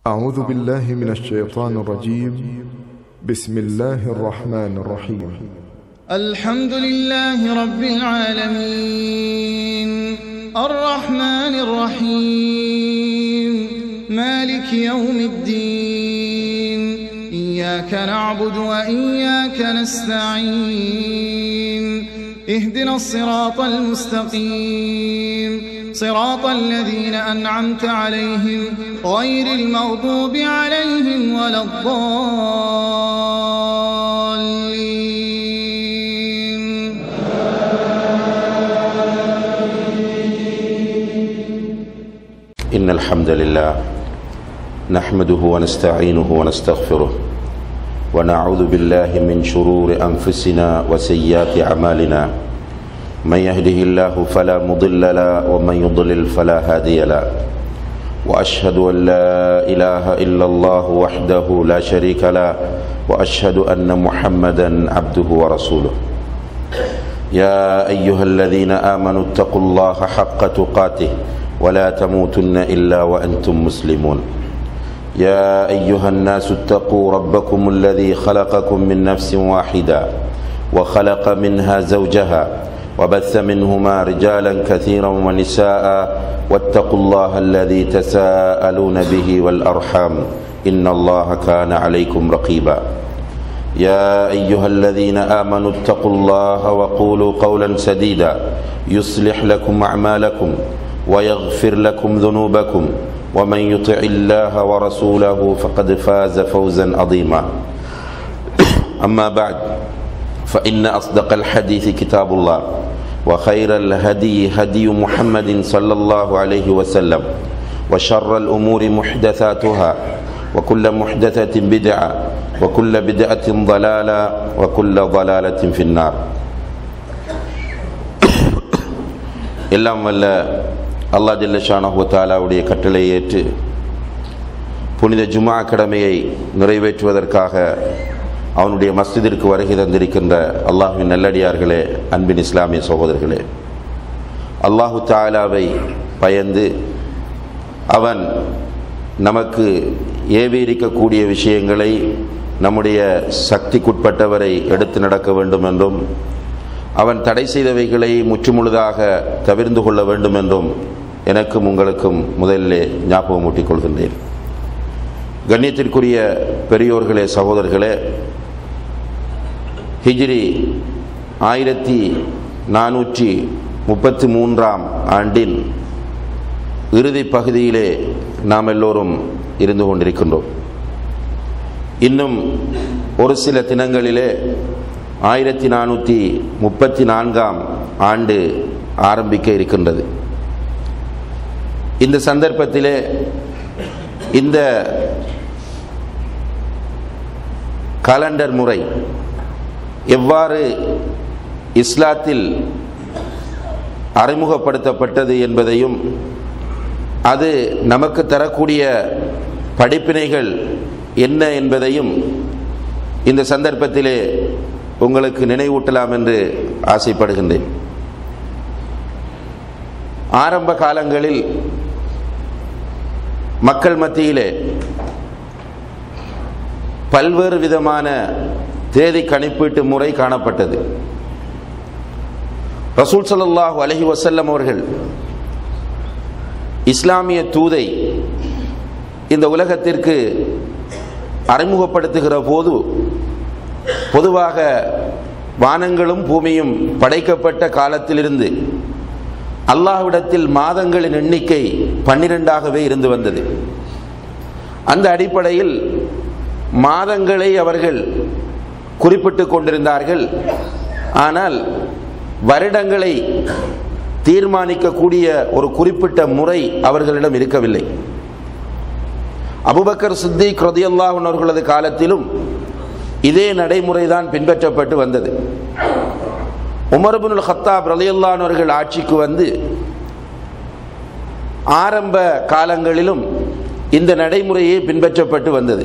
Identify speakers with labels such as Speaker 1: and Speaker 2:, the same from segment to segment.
Speaker 1: أعوذ بالله من الشيطان الرجيم بسم الله الرحمن الرحيم
Speaker 2: الحمد لله رب العالمين الرحمن الرحيم مالك يوم الدين إياك نعبد وإياك نستعين اهدنا الصراط المستقيم صراط الذين أنعمت عليهم غير المغضوب عليهم ولا الضالين
Speaker 3: إن الحمد لله نحمده ونستعينه ونستغفره ونعوذ بالله من شرور أنفسنا وسيئات أعمالنا من يهده الله فلا مضل له ومن يضلل فلا هادي له وأشهد أن لا إله إلا الله وحده لا شريك له وأشهد أن محمدا عبده ورسوله يا أيها الذين آمنوا اتقوا الله حق تقاته ولا تموتن إلا وأنتم مسلمون يا أيها الناس اتقوا ربكم الذي خلقكم من نفس واحدة وخلق منها زوجها وبث منهما رجالا كثيرا ونساء واتقوا الله الذي تساءلون به والأرحام إن الله كان عليكم رقيبا يا أيها الذين آمنوا اتقوا الله وقولوا قولا سديدا يصلح لكم أعمالكم ويغفر لكم ذنوبكم ومن يطع الله ورسوله فقد فاز فوزا عظيما أما بعد فإن أصدق الحديث كتاب الله وخير الهدي هدي محمد صلى الله عليه وسلم وشر الأمور محدثاتها وكل محدثة بدعة وكل بدعة ضلالة وكل ضلالة في النار எல்லாம் வல்ல அல்லா ஜல்லஷானஹு தாலாவுடைய கட்டளை ஏற்று புனித ஜுமா கடமையை நிறைவேற்றுவதற்காக அவனுடைய மஸ்ஜிதிற்கு வருகை தந்திருக்கின்ற அல்லாஹுவின் நல்லடியார்களே அன்பின் இஸ்லாமிய சகோதரர்களே அல்லாஹு தாலாவை பயந்து அவன் நமக்கு ஏவி இருக்கக்கூடிய விஷயங்களை நம்முடைய சக்திக்குட்பட்டவரை எடுத்து நடக்க வேண்டும் என்றும் அவன் தடை செய்தவைகளை முற்றுமுழுதாக தவிர்ந்து கொள்ள வேண்டும் என்றும் எனக்கும் உங்களுக்கும் முதலிலே ஞாபகம் ஊட்டிக் கொள்கின்றேன் கண்ணியத்திற்குரிய பெரியோர்களே சகோதரர்களே ஹிஜ்ரி ஆயிரத்தி நானூற்றி முப்பத்தி மூன்றாம் ஆண்டின் இறுதி பகுதியிலே நாம் எல்லோரும் இருந்து கொண்டிருக்கின்றோம் இன்னும் ஒரு சில தினங்களிலே ஆயிரத்தி நானூற்றி முப்பத்தி நான்காம் ஆண்டு ஆரம்பிக்க இருக்கின்றது இந்த சந்தர்ப்பத்திலே இந்த காலண்டர் முறை எவ்வாறு இஸ்லாத்தில் அறிமுகப்படுத்தப்பட்டது என்பதையும் அது நமக்கு தரக்கூடிய படிப்பினைகள் என்ன என்பதையும் இந்த சந்தர்ப்பத்திலே உங்களுக்கு நினைவூட்டலாம் என்று ஆசைப்படுகின்றேன் ஆரம்ப காலங்களில் மக்கள் மத்தியிலே பல்வேறு விதமான தேதி கணிப்பீட்டு முறை காணப்பட்டது ரசூல் சல்லாஹூ அலஹி வசல்லம் அவர்கள் இஸ்லாமிய தூதை இந்த உலகத்திற்கு அறிமுகப்படுத்துகிற போது பொதுவாக வானங்களும் பூமியும் படைக்கப்பட்ட காலத்திலிருந்து அல்லாஹ்விடத்தில் மாதங்களின் எண்ணிக்கை பன்னிரெண்டாகவே இருந்து வந்தது அந்த அடிப்படையில் மாதங்களை அவர்கள் குறிப்பிட்டு கொண்டிருந்தார்கள் ஆனால் வருடங்களை தீர்மானிக்கக்கூடிய ஒரு குறிப்பிட்ட முறை அவர்களிடம் இருக்கவில்லை அபுபக்கர் சித்திக் ரதியல்லாஹன் அவர்களது காலத்திலும் இதே நடைமுறைதான் பின்பற்றப்பட்டு வந்தது உமர்புல் ஹத்தாப் ரலியல்லான் அவர்கள் ஆட்சிக்கு வந்து ஆரம்ப காலங்களிலும் இந்த நடைமுறையே பின்பற்றப்பட்டு வந்தது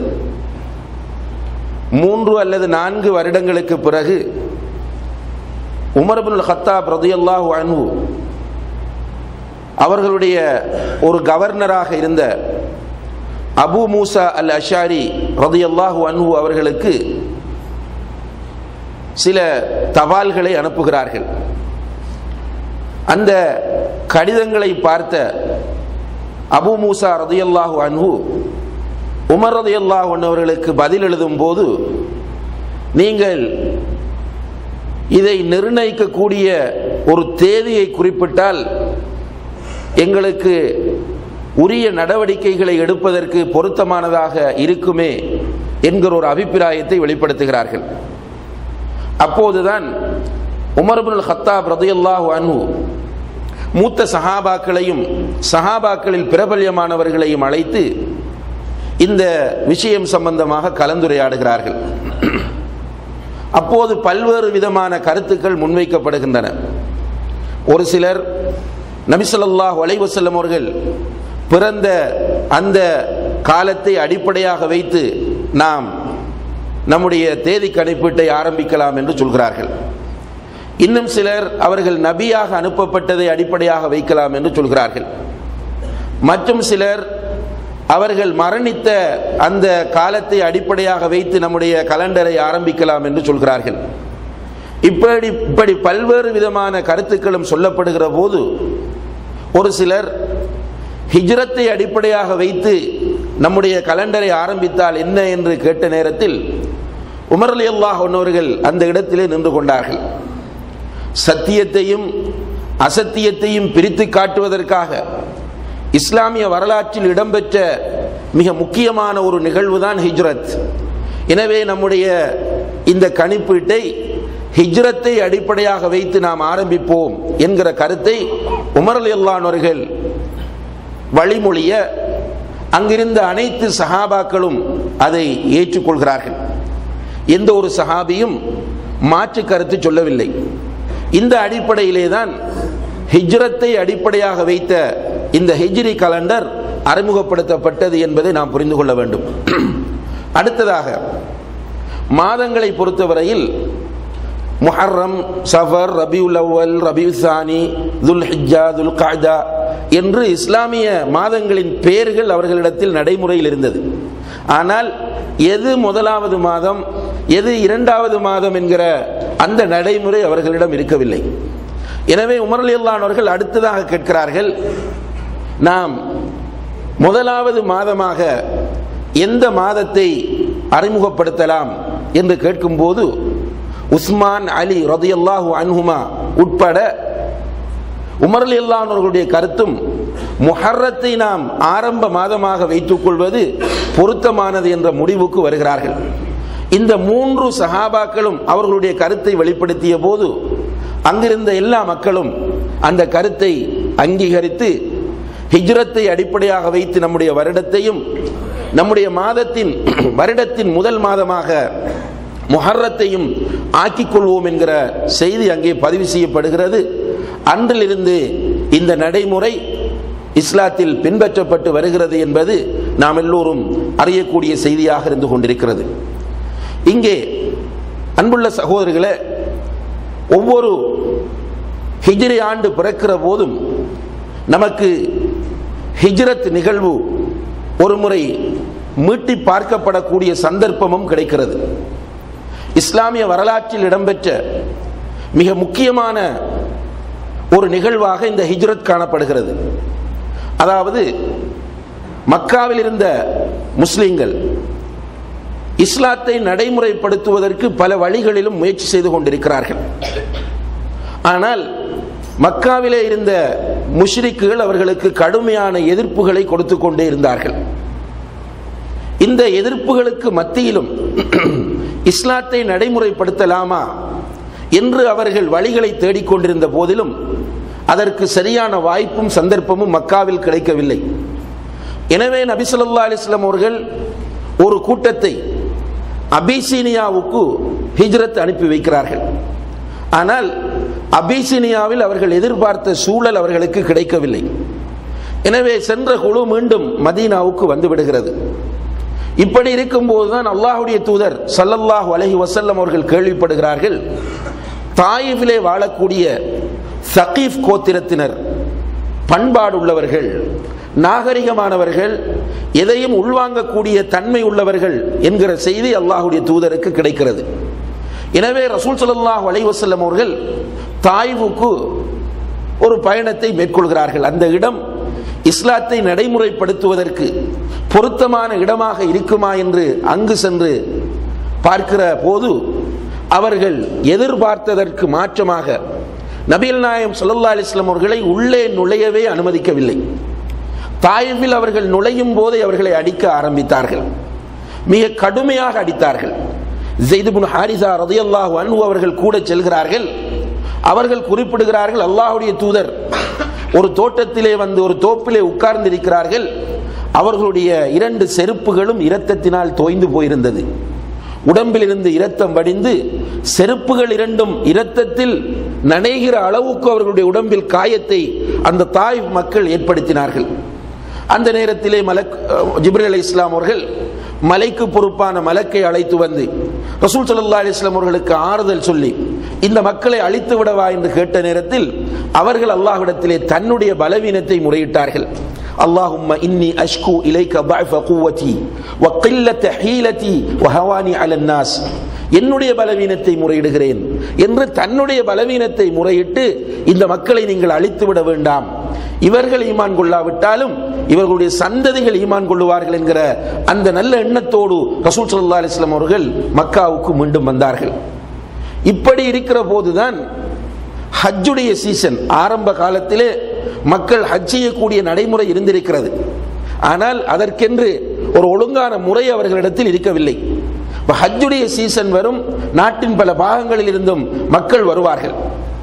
Speaker 3: மூன்று அல்லது நான்கு வருடங்களுக்கு பிறகு உமர்புல் ஹத்தாப் ரதியல்லாஹு அன்ஹு அவர்களுடைய ஒரு கவர்னராக இருந்த அபு மூசா அல் அஷாரி ரதியல்லாஹு அன்ஹு அவர்களுக்கு சில தபால்களை அனுப்புகிறார்கள் அந்த கடிதங்களை பார்த்த அபு மூசா ரதியல்லாஹு அன்ஹு உமர் ரதியல்லாஹு அவர்களுக்கு பதில் எழுதும் போது நீங்கள் இதை நிர்ணயிக்கக்கூடிய ஒரு தேதியை குறிப்பிட்டால் எங்களுக்கு உரிய நடவடிக்கைகளை எடுப்பதற்கு பொருத்தமானதாக இருக்குமே என்கிற ஒரு அபிப்பிராயத்தை வெளிப்படுத்துகிறார்கள் அப்போதுதான் உமர்புல் ஹத்தாப் ரதியல்லாஹு அன்ஹு மூத்த சஹாபாக்களையும் சஹாபாக்களில் பிரபல்யமானவர்களையும் அழைத்து இந்த விஷயம் சம்பந்தமாக கலந்துரையாடுகிறார்கள் அப்போது பல்வேறு விதமான கருத்துக்கள் முன்வைக்கப்படுகின்றன ஒரு சிலர் நபிசல்லாஹ் வலைவசல்லம் அவர்கள் பிறந்த அந்த காலத்தை அடிப்படையாக வைத்து நாம் நம்முடைய தேதி கணிப்பீட்டை ஆரம்பிக்கலாம் என்று சொல்கிறார்கள் இன்னும் சிலர் அவர்கள் நபியாக அனுப்பப்பட்டதை அடிப்படையாக வைக்கலாம் என்று சொல்கிறார்கள் மற்றும் சிலர் அவர்கள் மரணித்த அந்த காலத்தை அடிப்படையாக வைத்து நம்முடைய கலண்டரை ஆரம்பிக்கலாம் என்று சொல்கிறார்கள் இப்படி இப்படி பல்வேறு விதமான கருத்துக்களும் சொல்லப்படுகிற போது ஒரு சிலர் ஹிஜ்ரத்தை அடிப்படையாக வைத்து நம்முடைய கலண்டரை ஆரம்பித்தால் என்ன என்று கேட்ட நேரத்தில் உமர் அலி அல்லாஹ் ஒன்னவர்கள் அந்த இடத்திலே நின்று கொண்டார்கள் சத்தியத்தையும் அசத்தியத்தையும் பிரித்து காட்டுவதற்காக இஸ்லாமிய வரலாற்றில் இடம்பெற்ற மிக முக்கியமான ஒரு நிகழ்வு தான் ஹிஜ்ரத் எனவே நம்முடைய இந்த கணிப்பீட்டை ஹிஜ்ரத்தை அடிப்படையாக வைத்து நாம் ஆரம்பிப்போம் என்கிற கருத்தை உமர் அலி அல்லானவர்கள் வழிமொழிய அங்கிருந்த அனைத்து சஹாபாக்களும் அதை ஏற்றுக்கொள்கிறார்கள் எந்த ஒரு சஹாபியும் மாற்று கருத்து சொல்லவில்லை இந்த அடிப்படையிலே தான் ஹிஜ்ரத்தை அடிப்படையாக வைத்த இந்த ஹிஜ்ரி கலண்டர் அறிமுகப்படுத்தப்பட்டது என்பதை நாம் புரிந்து கொள்ள வேண்டும் அடுத்ததாக மாதங்களை பொறுத்தவரையில் முஹர்ரம் சஃபர் ரபியுல் அவ்வல் ரபியு சானி துல் ஹிஜ்ஜா துல் காய்தா என்று இஸ்லாமிய மாதங்களின் பெயர்கள் அவர்களிடத்தில் நடைமுறையில் இருந்தது ஆனால் எது முதலாவது மாதம் எது இரண்டாவது மாதம் என்கிற அந்த நடைமுறை அவர்களிடம் இருக்கவில்லை எனவே உமர் அலி அவர்கள் அடுத்ததாக கேட்கிறார்கள் நாம் முதலாவது மாதமாக எந்த மாதத்தை அறிமுகப்படுத்தலாம் என்று கேட்கும்போது உஸ்மான் அலி ரதியல்லாஹு அன்ஹுமா உட்பட உமர் அலி அவர்களுடைய கருத்தும் முஹர்ரத்தை நாம் ஆரம்ப மாதமாக வைத்துக் கொள்வது பொருத்தமானது என்ற முடிவுக்கு வருகிறார்கள் இந்த மூன்று சஹாபாக்களும் அவர்களுடைய கருத்தை வெளிப்படுத்திய போது அங்கிருந்த எல்லா மக்களும் அந்த கருத்தை அங்கீகரித்து ஹிஜ்ரத்தை அடிப்படையாக வைத்து நம்முடைய வருடத்தையும் நம்முடைய மாதத்தின் வருடத்தின் முதல் மாதமாக முஹர்ரத்தையும் ஆக்கிக் கொள்வோம் என்கிற செய்தி அங்கே பதிவு செய்யப்படுகிறது அன்றிலிருந்து இந்த நடைமுறை இஸ்லாத்தில் பின்பற்றப்பட்டு வருகிறது என்பது நாம் எல்லோரும் அறியக்கூடிய செய்தியாக இருந்து கொண்டிருக்கிறது இங்கே அன்புள்ள சகோதரர்களே ஒவ்வொரு ஹிஜ்ரி ஆண்டு பிறக்கிற போதும் நமக்கு ஹிஜ்ரத் நிகழ்வு ஒரு முறை மீட்டி பார்க்கப்படக்கூடிய சந்தர்ப்பமும் கிடைக்கிறது இஸ்லாமிய வரலாற்றில் இடம்பெற்ற மிக முக்கியமான ஒரு நிகழ்வாக இந்த ஹிஜ்ரத் காணப்படுகிறது அதாவது மக்காவில் இருந்த முஸ்லிம்கள் இஸ்லாத்தை நடைமுறைப்படுத்துவதற்கு பல வழிகளிலும் முயற்சி செய்து கொண்டிருக்கிறார்கள் ஆனால் மக்காவிலே இருந்த முஷ்ரிக்குகள் அவர்களுக்கு கடுமையான எதிர்ப்புகளை கொடுத்து கொண்டே இருந்தார்கள் இந்த எதிர்ப்புகளுக்கு மத்தியிலும் இஸ்லாத்தை நடைமுறைப்படுத்தலாமா என்று அவர்கள் வழிகளை தேடிக்கொண்டிருந்த போதிலும் அதற்கு சரியான வாய்ப்பும் சந்தர்ப்பமும் மக்காவில் கிடைக்கவில்லை எனவே நபிசல்லா அலிஸ்லாம் அவர்கள் ஒரு கூட்டத்தை அபிசீனியாவுக்கு ஹிஜ்ரத் அனுப்பி வைக்கிறார்கள் ஆனால் அபிசீனியாவில் அவர்கள் எதிர்பார்த்த சூழல் அவர்களுக்கு கிடைக்கவில்லை எனவே சென்ற குழு மீண்டும் மதீனாவுக்கு வந்து விடுகிறது இப்படி இருக்கும்போது தான் அல்லாஹுடைய தூதர் சல்லல்லாஹு அலஹி வசல்லம் அவர்கள் கேள்விப்படுகிறார்கள் தாயிஃபிலே வாழக்கூடிய சகீஃப் கோத்திரத்தினர் பண்பாடுள்ளவர்கள் நாகரிகமானவர்கள் எதையும் உள்வாங்கக்கூடிய தன்மை உள்ளவர்கள் என்கிற செய்தி அல்லாஹுடைய தூதருக்கு கிடைக்கிறது எனவே ரசூல் ஸல்லல்லாஹு அலைஹி வஸல்லம் அவர்கள் தாய்வுக்கு ஒரு பயணத்தை மேற்கொள்கிறார்கள் அந்த இடம் இஸ்லாத்தை நடைமுறைப்படுத்துவதற்கு பொருத்தமான இடமாக இருக்குமா என்று அங்கு சென்று பார்க்கிற போது அவர்கள் எதிர்பார்த்ததற்கு மாற்றமாக நபிகள் நாயம் ஸல்லல்லாஹு அலைஹி வஸல்லம் அவர்களை உள்ளே நுழையவே அனுமதிக்கவில்லை தாயிஃபில் அவர்கள் நுழையும் போதே அவர்களை அடிக்க ஆரம்பித்தார்கள் மிக கடுமையாக அடித்தார்கள் ஜெய்துபுன் ஹாரிசா ரதியல்லாஹு அன்ஹு அவர்கள் கூட செல்கிறார்கள் அவர்கள் குறிப்பிடுகிறார்கள் அல்லாஹ்வுடைய தூதர் ஒரு தோட்டத்திலே வந்து ஒரு தோப்பிலே உட்கார்ந்து இருக்கிறார்கள் அவர்களுடைய இரண்டு செருப்புகளும் இரத்தத்தினால் தோய்ந்து போயிருந்தது உடம்பில் இருந்து இரத்தம் வடிந்து செருப்புகள் இரண்டும் இரத்தத்தில் நனைகிற அளவுக்கு அவர்களுடைய உடம்பில் காயத்தை அந்த தாய் மக்கள் ஏற்படுத்தினார்கள் அந்த நேரத்திலே மலக் ஜிப்ரல் அலி இஸ்லாம் அவர்கள் மலைக்கு பொறுப்பான மலக்கை அழைத்து வந்து ரசூல் சல்லா அலிஸ்லாம் அவர்களுக்கு ஆறுதல் சொல்லி இந்த மக்களை அழித்து விடவா என்று கேட்ட நேரத்தில் அவர்கள் அல்லாஹ்விடத்திலே தன்னுடைய பலவீனத்தை முறையிட்டார்கள் اللهم إني أشكو إليك ضعف قوتي وقلة حيلتي وهواني على الناس என்னுடைய பலவீனத்தை முறையிடுகிறேன் என்று தன்னுடைய பலவீனத்தை முறையிட்டு இந்த மக்களை நீங்கள் அழித்து விட வேண்டாம் இவர்கள் ஈமான் கொள்ளாவிட்டாலும் இவர்களுடைய சந்ததிகள் ஈமான் கொள்ளுவார்கள் என்கிற அந்த நல்ல எண்ணத்தோடு ரசூல் சல்லா அலிஸ்லாம் அவர்கள் மக்காவுக்கு மீண்டும் வந்தார்கள் இப்படி இருக்கிற போதுதான் ஹஜ்ஜுடைய சீசன் ஆரம்ப காலத்திலே மக்கள் ஹஜ் செய்யக்கூடிய நடைமுறை இருந்திருக்கிறது ஆனால் அதற்கென்று ஒரு ஒழுங்கான முறை அவர்களிடத்தில் இருக்கவில்லை இப்ப ஹஜ்ஜுடைய சீசன் வரும் நாட்டின் பல பாகங்களில் இருந்தும் மக்கள் வருவார்கள்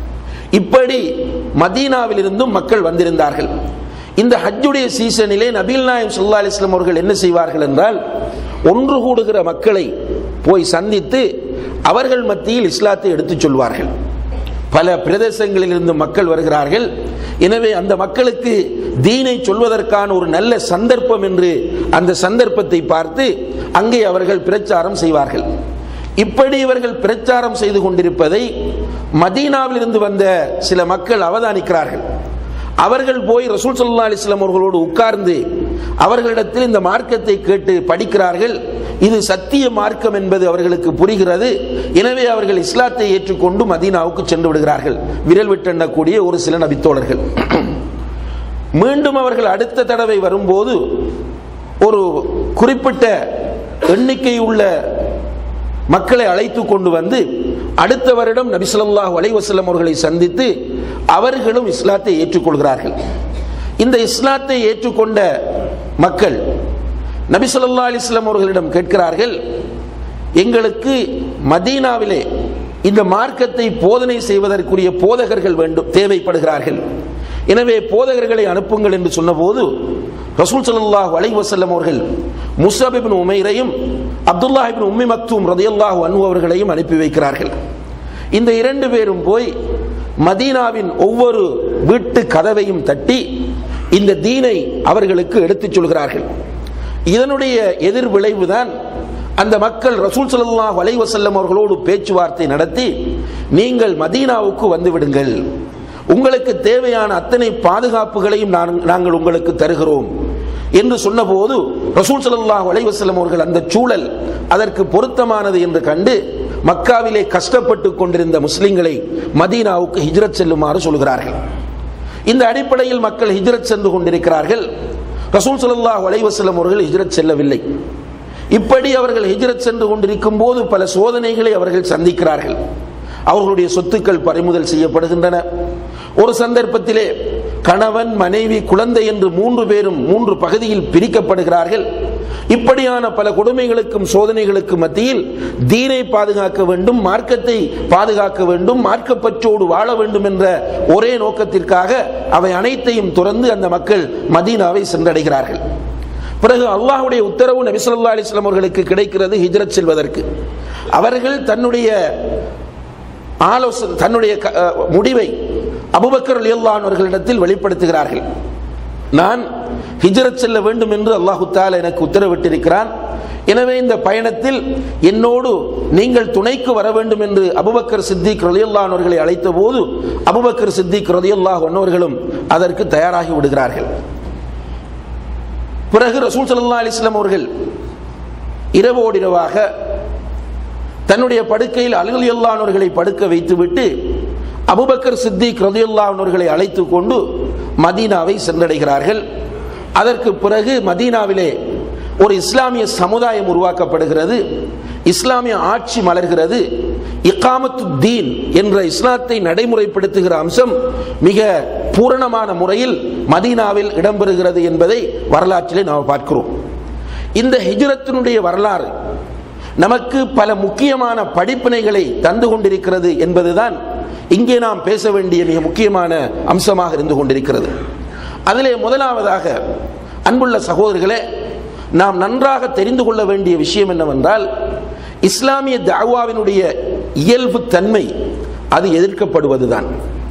Speaker 3: இப்படி மதீனாவில் இருந்தும் மக்கள் வந்திருந்தார்கள் இந்த ஹஜ்ஜுடைய சீசனிலே நபீல் நாயம் சுல்லா அலிஸ்லாம் அவர்கள் என்ன செய்வார்கள் என்றால் ஒன்று கூடுகிற மக்களை போய் சந்தித்து அவர்கள் மத்தியில் இஸ்லாத்தை எடுத்துச் சொல்வார்கள் பல பிரதேசங்களில் இருந்து மக்கள் வருகிறார்கள் எனவே அந்த மக்களுக்கு தீனை சொல்வதற்கான ஒரு நல்ல சந்தர்ப்பம் என்று அந்த சந்தர்ப்பத்தை பார்த்து அங்கே அவர்கள் பிரச்சாரம் செய்வார்கள் இப்படி இவர்கள் பிரச்சாரம் செய்து கொண்டிருப்பதை மதீனாவில் இருந்து வந்த சில மக்கள் அவதானிக்கிறார்கள் அவர்கள் போய் ரசூல் சல்லா அலிஸ்லாம் அவர்களோடு உட்கார்ந்து அவர்களிடத்தில் இந்த மார்க்கத்தை கேட்டு படிக்கிறார்கள் இது சத்திய மார்க்கம் என்பது அவர்களுக்கு புரிகிறது எனவே அவர்கள் இஸ்லாத்தை ஏற்றுக்கொண்டு மதீனாவுக்கு சென்று விடுகிறார்கள் விரல் விட்டெண்ணக்கூடிய ஒரு சில நபித்தோழர்கள் மீண்டும் அவர்கள் அடுத்த தடவை வரும்போது ஒரு குறிப்பிட்ட எண்ணிக்கை உள்ள மக்களை அழைத்து கொண்டு வந்து அடுத்த வருடம் நபிசல்லாஹு அலைவசல்லம் அவர்களை சந்தித்து அவர்களும் இஸ்லாத்தை ஏற்றுக்கொள்கிறார்கள் இந்த இஸ்லாத்தை ஏற்றுக்கொண்ட மக்கள் நபிசல்லா அலிஸ்லாம் அவர்களிடம் கேட்கிறார்கள் எங்களுக்கு மதீனாவிலே இந்த மார்க்கத்தை போதனை செய்வதற்குரிய போதகர்கள் வேண்டும் தேவைப்படுகிறார்கள் எனவே போதகர்களை அனுப்புங்கள் என்று சொன்னபோது ரசூல் சல்லாஹ் அலை வசல்லம் அவர்கள் முசாபிபின் உமைரையும் அப்துல்லாஹிபின் உம்மி மக்தூம் ரதியல்லாஹு அனு அவர்களையும் அனுப்பி வைக்கிறார்கள் இந்த இரண்டு பேரும் போய் மதீனாவின் ஒவ்வொரு வீட்டு கதவையும் தட்டி இந்த தீனை அவர்களுக்கு எடுத்துச் சொல்கிறார்கள் இதனுடைய எதிர் விளைவுதான் அந்த மக்கள் ரசூல் சல்லாஹ் வலைவசல்லம் அவர்களோடு பேச்சுவார்த்தை நடத்தி நீங்கள் மதீனாவுக்கு வந்து விடுங்கள் உங்களுக்கு தேவையான அத்தனை பாதுகாப்புகளையும் நாங்கள் உங்களுக்கு தருகிறோம் என்று சொன்னபோது ரசூல் சல்லாஹ் வலைவசல்லம் அவர்கள் அந்த சூழல் அதற்கு பொருத்தமானது என்று கண்டு மக்காவிலே கஷ்டப்பட்டு கொண்டிருந்த முஸ்லிம்களை மதீனாவுக்கு ஹிஜ்ரத் செல்லுமாறு சொல்கிறார்கள் இந்த அடிப்படையில் மக்கள் ஹிஜ்ரத் சென்று கொண்டிருக்கிறார்கள் ரசூல் சல்லாஹ் வலைவசல்லம் அவர்கள் ஹிஜ்ரத் செல்லவில்லை இப்படி அவர்கள் ஹிஜ்ரத் சென்று கொண்டிருக்கும் போது பல சோதனைகளை அவர்கள் சந்திக்கிறார்கள் அவர்களுடைய சொத்துக்கள் பறிமுதல் செய்யப்படுகின்றன ஒரு சந்தர்ப்பத்திலே கணவன் மனைவி குழந்தை என்று மூன்று பேரும் மூன்று பகுதியில் பிரிக்கப்படுகிறார்கள் இப்படியான பல கொடுமைகளுக்கும் சோதனைகளுக்கும் மத்தியில் தீனை பாதுகாக்க வேண்டும் மார்க்கத்தை பாதுகாக்க வேண்டும் மார்க்கப்பற்றோடு வாழ வேண்டும் என்ற ஒரே நோக்கத்திற்காக அவை அனைத்தையும் துறந்து அந்த மக்கள் மதீனாவை சென்றடைகிறார்கள் பிறகு அல்லாஹுடைய உத்தரவு நபிசல்லா அலிஸ்லாம் அவர்களுக்கு கிடைக்கிறது ஹிஜ்ரத் செல்வதற்கு அவர்கள் தன்னுடைய ஆலோசனை தன்னுடைய முடிவை அபுபக்கர் அலியல்லான் அவர்களிடத்தில் வெளிப்படுத்துகிறார்கள் நான் ஹிஜ்ரத் செல்ல வேண்டும் என்று அல்லாஹு தால எனக்கு உத்தரவிட்டிருக்கிறான் எனவே இந்த பயணத்தில் என்னோடு நீங்கள் துணைக்கு வர வேண்டும் என்று அபுபக்கர் சித்திக் ரலியல்லான் அவர்களை அழைத்த போது அபுபக்கர் சித்திக் ரலியல்லாஹ் அவர்களும் அதற்கு தயாராகி விடுகிறார்கள் பிறகு ரசூல் ஸல்லல்லாஹு அலைஹி வஸல்லம் அவர்கள் இரவோடு இரவாக தன்னுடைய படுக்கையில் அலுவலியல்லானவர்களை படுக்க வைத்துவிட்டு அபுபக்கர் சித்திக் ரதியுல்லானவர்களை அழைத்து கொண்டு மதீனாவை சென்றடைகிறார்கள் அதற்கு பிறகு மதீனாவிலே ஒரு இஸ்லாமிய சமுதாயம் உருவாக்கப்படுகிறது இஸ்லாமிய ஆட்சி மலர்கிறது இக்காமத்து தீன் என்ற இஸ்லாத்தை நடைமுறைப்படுத்துகிற அம்சம் மிக பூரணமான முறையில் மதீனாவில் இடம்பெறுகிறது என்பதை வரலாற்றிலே நாம் பார்க்கிறோம் இந்த ஹிஜ்ரத்தினுடைய வரலாறு நமக்கு பல முக்கியமான படிப்பினைகளை தந்து கொண்டிருக்கிறது என்பதுதான் இங்கே நாம் பேச வேண்டிய மிக முக்கியமான அம்சமாக இருந்து கொண்டிருக்கிறது அதிலே முதலாவதாக அன்புள்ள சகோதரர்களே நாம் நன்றாக தெரிந்து கொள்ள வேண்டிய விஷயம் என்னவென்றால் இஸ்லாமிய தாவாவினுடைய இயல்பு தன்மை அது எதிர்க்கப்படுவதுதான்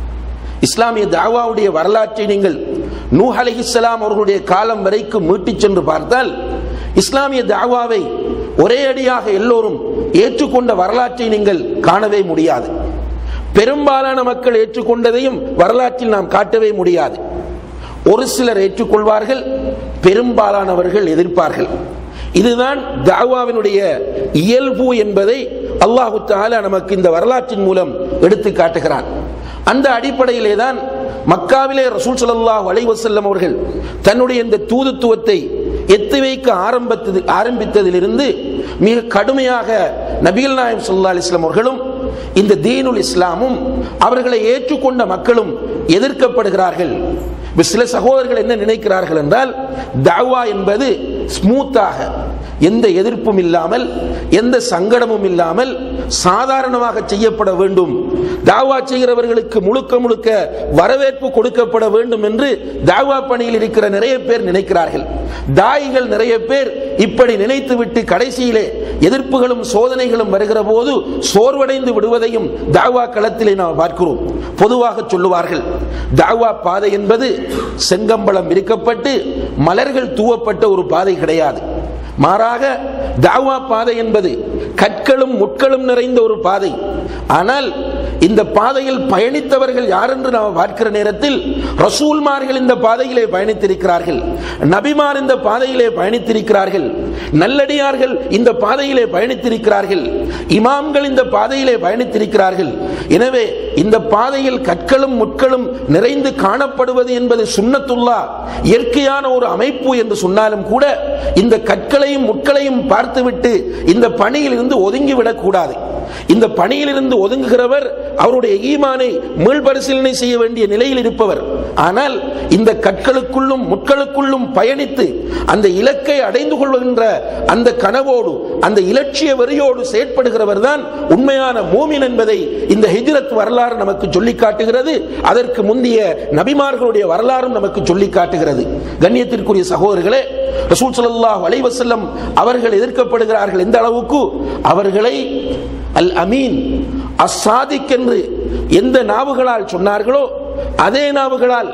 Speaker 3: இஸ்லாமிய தாவாவுடைய வரலாற்றை நீங்கள் நூஹ் அலைஹிஸ்ஸலாம் அவர்களுடைய காலம் வரைக்கும் மீட்டிச் சென்று பார்த்தால் இஸ்லாமிய தாவாவை ஒரே அடியாக எல்லோரும் ஏற்றுக்கொண்ட வரலாற்றை நீங்கள் காணவே முடியாது பெரும்பாலான மக்கள் ஏற்றுக்கொண்டதையும் வரலாற்றில் நாம் காட்டவே முடியாது ஒரு சிலர் ஏற்றுக்கொள்வார்கள் பெரும்பாலானவர்கள் எதிர்ப்பார்கள் இதுதான் தாவாவினுடைய இயல்பு என்பதை அல்லாஹு தாலா நமக்கு இந்த வரலாற்றின் மூலம் எடுத்து காட்டுகிறான் அந்த அடிப்படையிலே தான் மக்காவிலே ரசூல் ஸல்லல்லாஹு அலைஹி வஸல்லம் அவர்கள் தன்னுடைய இந்த தூதுத்துவத்தை எத்தி வைக்க ஆரம்பித்தது ஆரம்பித்ததிலிருந்து மிக கடுமையாக நபிகள் நாயம் ஸல்லல்லாஹு அலைஹி வஸல்லம் அவர்களும் இந்த தீனுல் இஸ்லாமும் அவர்களை ஏற்றுக்கொண்ட மக்களும் எதிர்க்கப்படுகிறார்கள் இப்ப சில சகோதரர்கள் என்ன நினைக்கிறார்கள் என்றால் தாவா என்பது ஸ்மூத்தாக எந்த எதிர்ப்பும் இல்லாமல் எந்த சங்கடமும் இல்லாமல் சாதாரணமாக செய்யப்பட வேண்டும் தாவா செய்கிறவர்களுக்கு முழுக்க முழுக்க வரவேற்பு கொடுக்கப்பட வேண்டும் என்று தாவா பணியில் இருக்கிற நிறைய பேர் நினைக்கிறார்கள் தாயிகள் நிறைய பேர் இப்படி நினைத்துவிட்டு கடைசியிலே எதிர்ப்புகளும் சோதனைகளும் வருகிற போது சோர்வடைந்து விடுவதையும் தாவா களத்திலே நாம் பார்க்கிறோம் பொதுவாக சொல்லுவார்கள் தாவா பாதை என்பது செங்கம்பளம் விரிக்கப்பட்டு மலர்கள் தூவப்பட்ட ஒரு பாதை கிடையாது மாறாக தாவா பாதை என்பது கற்களும் முட்களும் நிறைந்த ஒரு பாதை ஆனால் இந்த பாதையில் பயணித்தவர்கள் யார் என்று நாம் பார்க்கிற நேரத்தில் ரசூல்மார்கள் இந்த பாதையிலே பயணித்திருக்கிறார்கள் நபிமார் இந்த பாதையிலே பயணித்திருக்கிறார்கள் நல்லடியார்கள் இந்த பாதையிலே பயணித்திருக்கிறார்கள் இமாம்கள் இந்த பாதையிலே பயணித்திருக்கிறார்கள் எனவே இந்த பாதையில் கற்களும் முட்களும் நிறைந்து காணப்படுவது என்பது சுண்ணத்துல்லா இயற்கையான ஒரு அமைப்பு என்று சொன்னாலும் கூட இந்த கற்களையும் முட்களையும் பார்த்துவிட்டு இந்த பணியில் இருந்து ஒதுங்கிவிடக் கூடாது இந்த பணியிலிருந்து ஒதுங்குகிறவர் அவருடைய ஈமானை மீள்பரிசீலனை செய்ய வேண்டிய நிலையில் இருப்பவர் ஆனால் இந்த கற்களுக்குள்ளும் முட்களுக்குள்ளும் பயணித்து அந்த இலக்கை அடைந்து கொள்கின்ற அந்த கனவோடு அந்த இலட்சிய வெறியோடு செயற்படுகிறவர் தான் உண்மையான மூமின் என்பதை இந்த ஹிஜ்ரத் வரலாறு நமக்கு சொல்லி காட்டுகிறது அதற்கு முந்தைய நபிமார்களுடைய வரலாறும் நமக்கு சொல்லி காட்டுகிறது கண்ணியத்திற்குரிய சகோதரர்களே ரசூல் ஸல்லல்லாஹு அலைஹி வஸல்லம் அவர்கள் எதிர்க்கப்படுகிறார்கள் எந்த அளவுக்கு அவர்களை அல் அமீன் அசாதிக் என்று எந்த நாவுகளால் சொன்னார்களோ அதே நாவுகளால்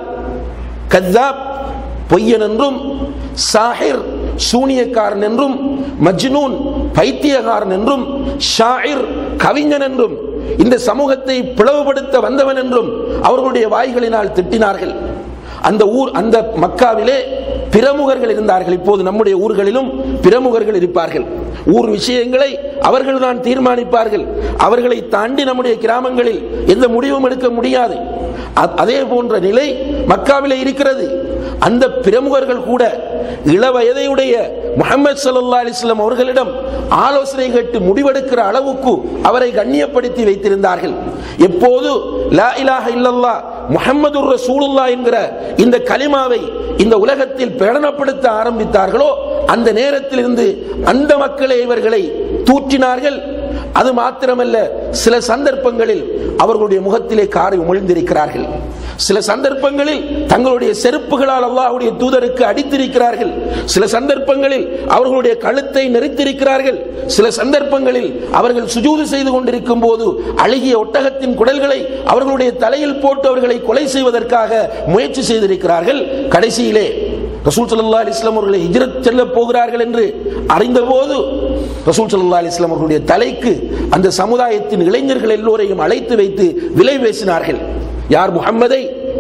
Speaker 3: கத்தாப் பொய்யன் என்றும் சாஹிர் சூனியக்காரன் என்றும் மஜ்னூன் பைத்தியகாரன் என்றும் ஷாயிர் கவிஞன் என்றும் இந்த சமூகத்தை பிளவுபடுத்த வந்தவன் என்றும் அவர்களுடைய வாய்களினால் திட்டினார்கள் அந்த ஊர் அந்த மக்காவிலே பிரமுகர்கள் இருந்தார்கள் இப்போது நம்முடைய ஊர்களிலும் பிரமுகர்கள் இருப்பார்கள் ஊர் விஷயங்களை அவர்கள் தான் தீர்மானிப்பார்கள் அவர்களை தாண்டி நம்முடைய கிராமங்களில் எந்த முடிவும் எடுக்க முடியாது அ- அதே போன்ற நிலை மக்காவிலே இருக்கிறது அந்த பிரமுகர்கள் கூட இளவயதையுடைய முகமது சல்லா அலிஸ்லாம் அவர்களிடம் ஆலோசனை கேட்டு முடிவெடுக்கிற அளவுக்கு அவரை கண்ணியப்படுத்தி வைத்திருந்தார்கள் எப்போது லா இலாஹ இல்லல்லாஹ் முஹம்மது ரசூலுல்லா என்கிற இந்த கலிமாவை இந்த உலகத்தில் பிரகடனப்படுத்த ஆரம்பித்தார்களோ அந்த நேரத்தில் இருந்து அந்த மக்களே இவர்களை தூற்றினார்கள் அது மாத்திரமல்ல சில சந்தர்ப்பங்களில் அவர்களுடைய முகத்திலே காரை உமிழ்ந்திருக்கிறார்கள் சில சந்தர்ப்பங்களில் தங்களுடைய செருப்புகளால் அல்லாஹ்வுடைய தூதருக்கு அடித்திருக்கிறார்கள் சில சந்தர்ப்பங்களில் அவர்களுடைய கழுத்தை நெறித்திருக்கிறார்கள் சில சந்தர்ப்பங்களில் அவர்கள் சுஜூது செய்து கொண்டிருக்கும் போது அழுகிய ஒட்டகத்தின் குடல்களை அவர்களுடைய தலையில் போட்டு அவர்களை கொலை செய்வதற்காக முயற்சி செய்திருக்கிறார்கள் கடைசியிலே ரசூல் ஸல்லல்லாஹு அலைஹி வஸல்லம் அவர்களை ஹிஜ்ரத் செல்ல போகிறார்கள் என்று அறிந்தபோது ரசூல் ஸல்லல்லாஹு அலைஹி வஸல்லம் அவர்களுடைய தலைக்கு அந்த சமுதாயத்தின் இளைஞர்கள் எல்லோரையும் அழைத்து வைத்து விலை பேசினார்கள் யார் முகம்மதை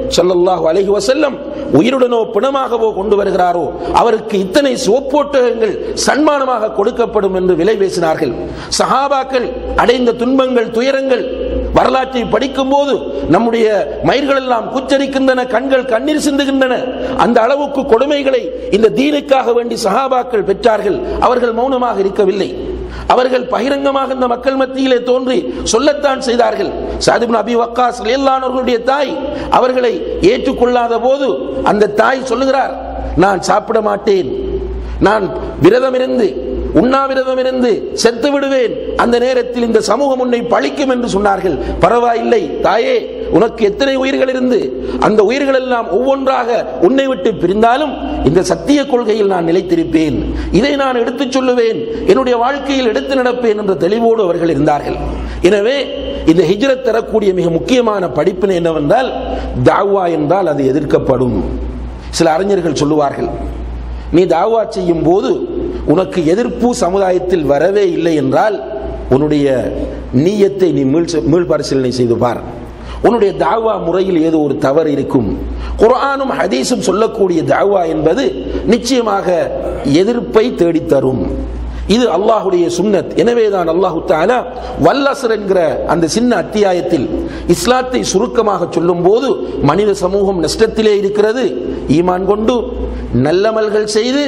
Speaker 3: ஸல்லல்லாஹு அலைஹி வஸல்லம் உயிருடனோ பிணமாகவோ கொண்டு வருகிறாரோ அவருக்கு இத்தனை சிவப்போட்டகங்கள் சன்மானமாக கொடுக்கப்படும் என்று விலை பேசினார்கள் சஹாபாக்கள் அடைந்த துன்பங்கள் துயரங்கள் வரலாற்றை படிக்கும் போது நம்முடைய மயிர்கள் எல்லாம் குச்சரிக்கின்றன கண்கள் கண்ணீர் சிந்துகின்றன அந்த அளவுக்கு கொடுமைகளை இந்த தீனுக்காக வேண்டி சஹாபாக்கள் பெற்றார்கள் அவர்கள் மௌனமாக இருக்கவில்லை அவர்கள் பகிரங்கமாக இந்த மக்கள் மத்தியிலே தோன்றி சொல்லத்தான் செய்தார்கள் சாதிபின் அபி வக்காஸ் ரலியல்லாஹு தாய் அவர்களை ஏற்றுக்கொள்ளாத போது அந்த தாய் சொல்லுகிறார் நான் சாப்பிட மாட்டேன் நான் விரதம் இருந்து உண்ணாவிரதம் இருந்து செத்து விடுவேன் அந்த நேரத்தில் இந்த சமூகம் உன்னை பழிக்கும் என்று சொன்னார்கள் பரவாயில்லை தாயே உனக்கு எத்தனை உயிர்கள் இருந்து அந்த உயிர்கள் எல்லாம் ஒவ்வொன்றாக உன்னை விட்டு பிரிந்தாலும் இந்த சத்திய கொள்கையில் நான் நிலைத்திருப்பேன் இதை நான் எடுத்துச் சொல்லுவேன் என்னுடைய வாழ்க்கையில் எடுத்து நடப்பேன் என்ற தெளிவோடு அவர்கள் இருந்தார்கள் எனவே இந்த ஹிஜ்ரத் தரக்கூடிய மிக முக்கியமான படிப்பினை என்னவென்றால் தாவா என்றால் அது எதிர்க்கப்படும் சில அறிஞர்கள் சொல்லுவார்கள் நீ தாவா செய்யும் போது உனக்கு எதிர்ப்பு சமுதாயத்தில் வரவே இல்லை என்றால் உன்னுடைய நீயத்தை நீ மீள் மீள் பரிசீலனை செய்து பார் உன்னுடைய தாவா முறையில் ஏதோ ஒரு தவறு இருக்கும் குர்ஆனும் ஹதீஸும் சொல்லக்கூடிய தாவா என்பது நிச்சயமாக எதிர்ப்பை தேடித்தரும் இது அல்லாஹுடைய சுன்னத் எனவேதான் அல்லாஹு தாலா வல்லசர் என்கிற அந்த சின்ன அத்தியாயத்தில் இஸ்லாத்தை சுருக்கமாக சொல்லும் போது மனித சமூகம் நஷ்டத்திலே இருக்கிறது ஈமான் கொண்டு நல்லமல்கள் செய்து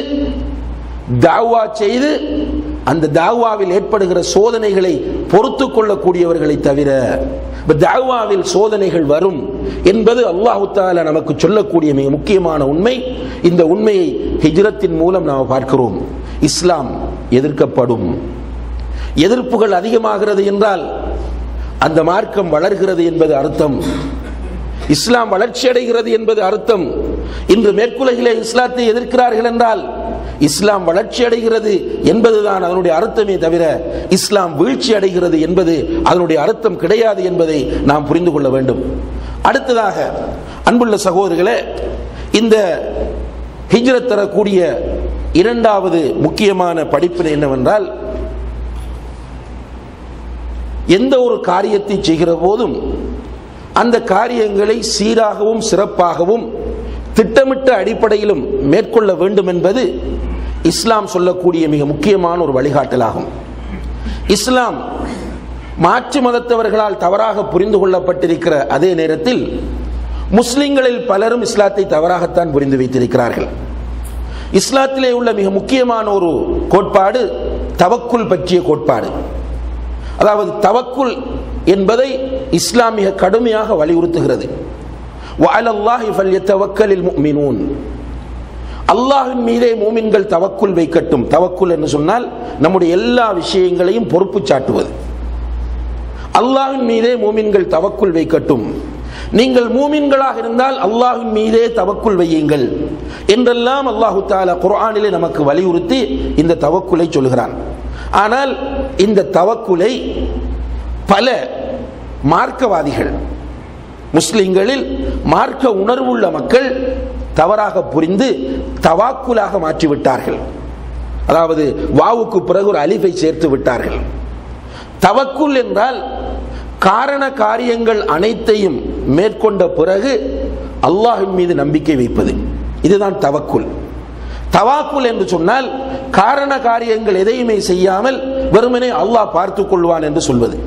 Speaker 3: தாவா செய்து அந்த தாவாவில் ஏற்படுகிற சோதனைகளை பொறுத்து கொள்ளக்கூடியவர்களை தவிர இப்ப தாவாவில் சோதனைகள் வரும் என்பது அல்லாஹு தாலா நமக்கு சொல்லக்கூடிய மிக முக்கியமான உண்மை இந்த உண்மையை ஹிஜ்ரத்தின் மூலம் நாம் பார்க்கிறோம் இஸ்லாம் எதிர்க்கப்படும் எதிர்ப்புகள் அதிகமாகிறது என்றால் அந்த மார்க்கம் வளர்கிறது என்பது அர்த்தம் இஸ்லாம் வளர்ச்சி அடைகிறது என்பது அர்த்தம் இன்று மேற்குலகிலே இஸ்லாத்தை எதிர்க்கிறார்கள் என்றால் இஸ்லாம் வளர்ச்சி அடைகிறது என்பதுதான் அதனுடைய அர்த்தமே தவிர இஸ்லாம் வீழ்ச்சி அடைகிறது என்பது அதனுடைய அர்த்தம் கிடையாது என்பதை நாம் புரிந்து கொள்ள வேண்டும் அடுத்ததாக அன்புள்ள சகோதரர்களே இந்த ஹிஜ்ரத் தரக்கூடிய இரண்டாவது முக்கியமான படிப்பினை என்னவென்றால் எந்த ஒரு காரியத்தை செய்கிற போதும் அந்த காரியங்களை சீராகவும் சிறப்பாகவும் திட்டமிட்ட அடிப்படையிலும் மேற்கொள்ள வேண்டும் என்பது இஸ்லாம் சொல்லக்கூடிய மிக முக்கியமான ஒரு வழிகாட்டலாகும் இஸ்லாம் மாற்று மதத்தவர்களால் தவறாக புரிந்து கொள்ளப்பட்டிருக்கிற அதே நேரத்தில் முஸ்லிம்களில் பலரும் இஸ்லாத்தை தவறாகத்தான் புரிந்து வைத்திருக்கிறார்கள் இஸ்லாத்திலே உள்ள மிக முக்கியமான ஒரு கோட்பாடு தவக்குல் பற்றிய கோட்பாடு அதாவது தவக்குல் என்பதை இஸ்லாம் மிக கடுமையாக வலியுறுத்துகிறது வஅலல்லாஹி ஃபல்யத்தவக்கலில் முஃமினூன் அல்லாஹ்வின் மீதே மூமின்கள் தவக்குல் வைக்கட்டும் தவக்குல் என்று சொன்னால் நம்முடைய எல்லா விஷயங்களையும் பொறுப்பு சாட்டுவது அல்லாஹ்வின் மீதே மூமின்கள் தவக்குல் வைக்கட்டும் நீங்கள் மூமின்களாக இருந்தால் அல்லாஹ்வின் மீதே தவக்குல் வையுங்கள் என்றெல்லாம் அல்லாஹு தாலா குர்ஆனிலே நமக்கு வலியுறுத்தி இந்த தவக்குலை சொல்கிறான் ஆனால் இந்த தவக்குலை பல மார்க்கவாதிகள் முஸ்லிம்களில் மார்க்க உணர்வுள்ள மக்கள் தவறாக புரிந்து தவாக்குலாக மாற்றிவிட்டார்கள் அதாவது வாவுக்கு பிறகு ஒரு அலிஃபை சேர்த்து விட்டார்கள் தவக்குல் என்றால் காரண காரியங்கள் அனைத்தையும் மேற்கொண்ட பிறகு அல்லாஹின் மீது நம்பிக்கை வைப்பது இதுதான் தவக்குல் தவாக்குல் என்று சொன்னால் காரண காரியங்கள் எதையுமே செய்யாமல் வெறுமனே அல்லாஹ் பார்த்துக் கொள்வான் என்று சொல்வது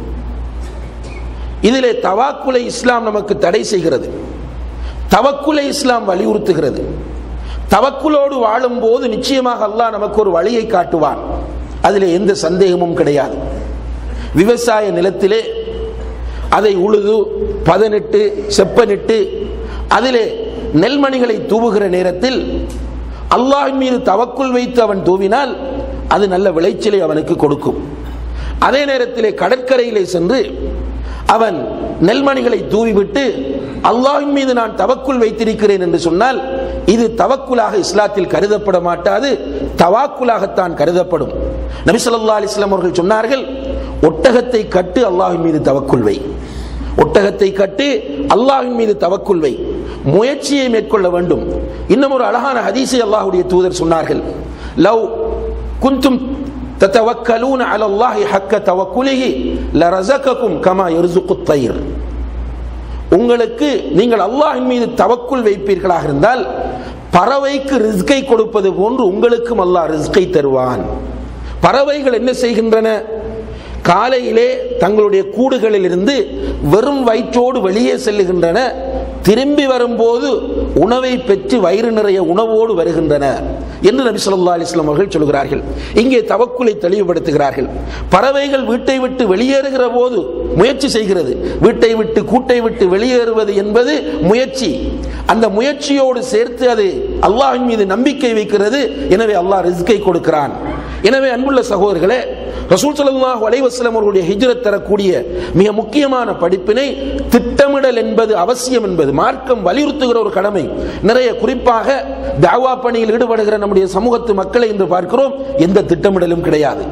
Speaker 3: இதிலே தவாக்குலை இஸ்லாம் நமக்கு தடை செய்கிறது தவக்குலை இஸ்லாம் வலியுறுத்துகிறது தவக்குலோடு வாழும் போது நிச்சயமாக அல்லாஹ் நமக்கு ஒரு வழியை காட்டுவான் அதில் எந்த சந்தேகமும் கிடையாது விவசாய நிலத்திலே அதை உழுது பதனிட்டு செப்பனிட்டு அதிலே நெல்மணிகளை தூவுகிற நேரத்தில் அல்லாஹின் மீது தவக்குள் வைத்து அவன் தூவினால் அது நல்ல விளைச்சலை அவனுக்கு கொடுக்கும் அதே நேரத்திலே கடற்கரையிலே சென்று அவன் நெல்மணிகளை தூவிவிட்டு அல்லாஹின் மீது நான் தவக்குள் வைத்திருக்கிறேன் என்று சொன்னால் இது தவக்குலாக இஸ்லாத்தில் கருதப்பட மாட்டாது தவாக்குலாகத்தான் கருதப்படும் நபி ஸல்லல்லாஹு அலைஹி வஸல்லம் அவர்கள் சொன்னார்கள் ஒட்டகத்தை கட்டு அல்லாஹின் மீது தவக்குள் வை ஒட்டகத்தை கட்டு அல்லாஹின் மீது தவக்குள் வை முயற்சியை மேற்கொள்ள வேண்டும் இன்னும் ஒரு அழகான ஹதீஸை அல்லாஹ்வுடைய தூதர் சொன்னார்கள் லவ் குந்தும் تتوكلون على الله حق توكله لرزقكم كما يرزق الطير உங்களுக்கு நீங்கள் அல்லாஹின் மீது தவக்குள் வைப்பீர்களாக இருந்தால் பறவைக்கு ரிஸ்கை கொடுப்பது போன்று உங்களுக்கும் அல்லாஹ் ரிஸ்கை தருவான் பறவைகள் என்ன செய்கின்றன காலையிலே தங்களுடைய கூடுகளில் இருந்து வெறும் வயிற்றோடு வெளியே செல்லுகின்றன திரும்பி வரும்போது உணவை பெற்று வயிறு நிறைய உணவோடு வருகின்றன என்று நபி ஸல்லல்லாஹு அலைஹி வஸல்லம் அவர்கள் சொல்கிறார்கள் இங்கே தவக்குலை தெளிவுபடுத்துகிறார்கள் பறவைகள் வீட்டை விட்டு வெளியேறுகிற போது முயற்சி செய்கிறது வீட்டை விட்டு கூட்டை விட்டு வெளியேறுவது என்பது முயற்சி அந்த முயற்சியோடு சேர்த்து அது அல்லாஹ்வின் மீது நம்பிக்கை வைக்கிறது எனவே அல்லாஹ் ரிஸ்கை கொடுக்கிறான் எனவே அன்புள்ள சகோதரர்களே ரசூல் ஸல்லல்லாஹு அலைஹி வஸல்லம் அவர்களுடைய ஹிஜ்ரத் தரக்கூடிய மிக முக்கியமான படிப்பினை திட்டமிடல் என்பது அவசியம் என்பது மார்க்கம் வலியுறுத்துகிற ஒரு கடமை நிறைய குறிப்பாக தாவா பணியில் ஈடுபடுகிற நம்முடைய சமூகத்து மக்களை இன்று பார்க்கிறோம் எந்த திட்டமிடலும் கிடையாது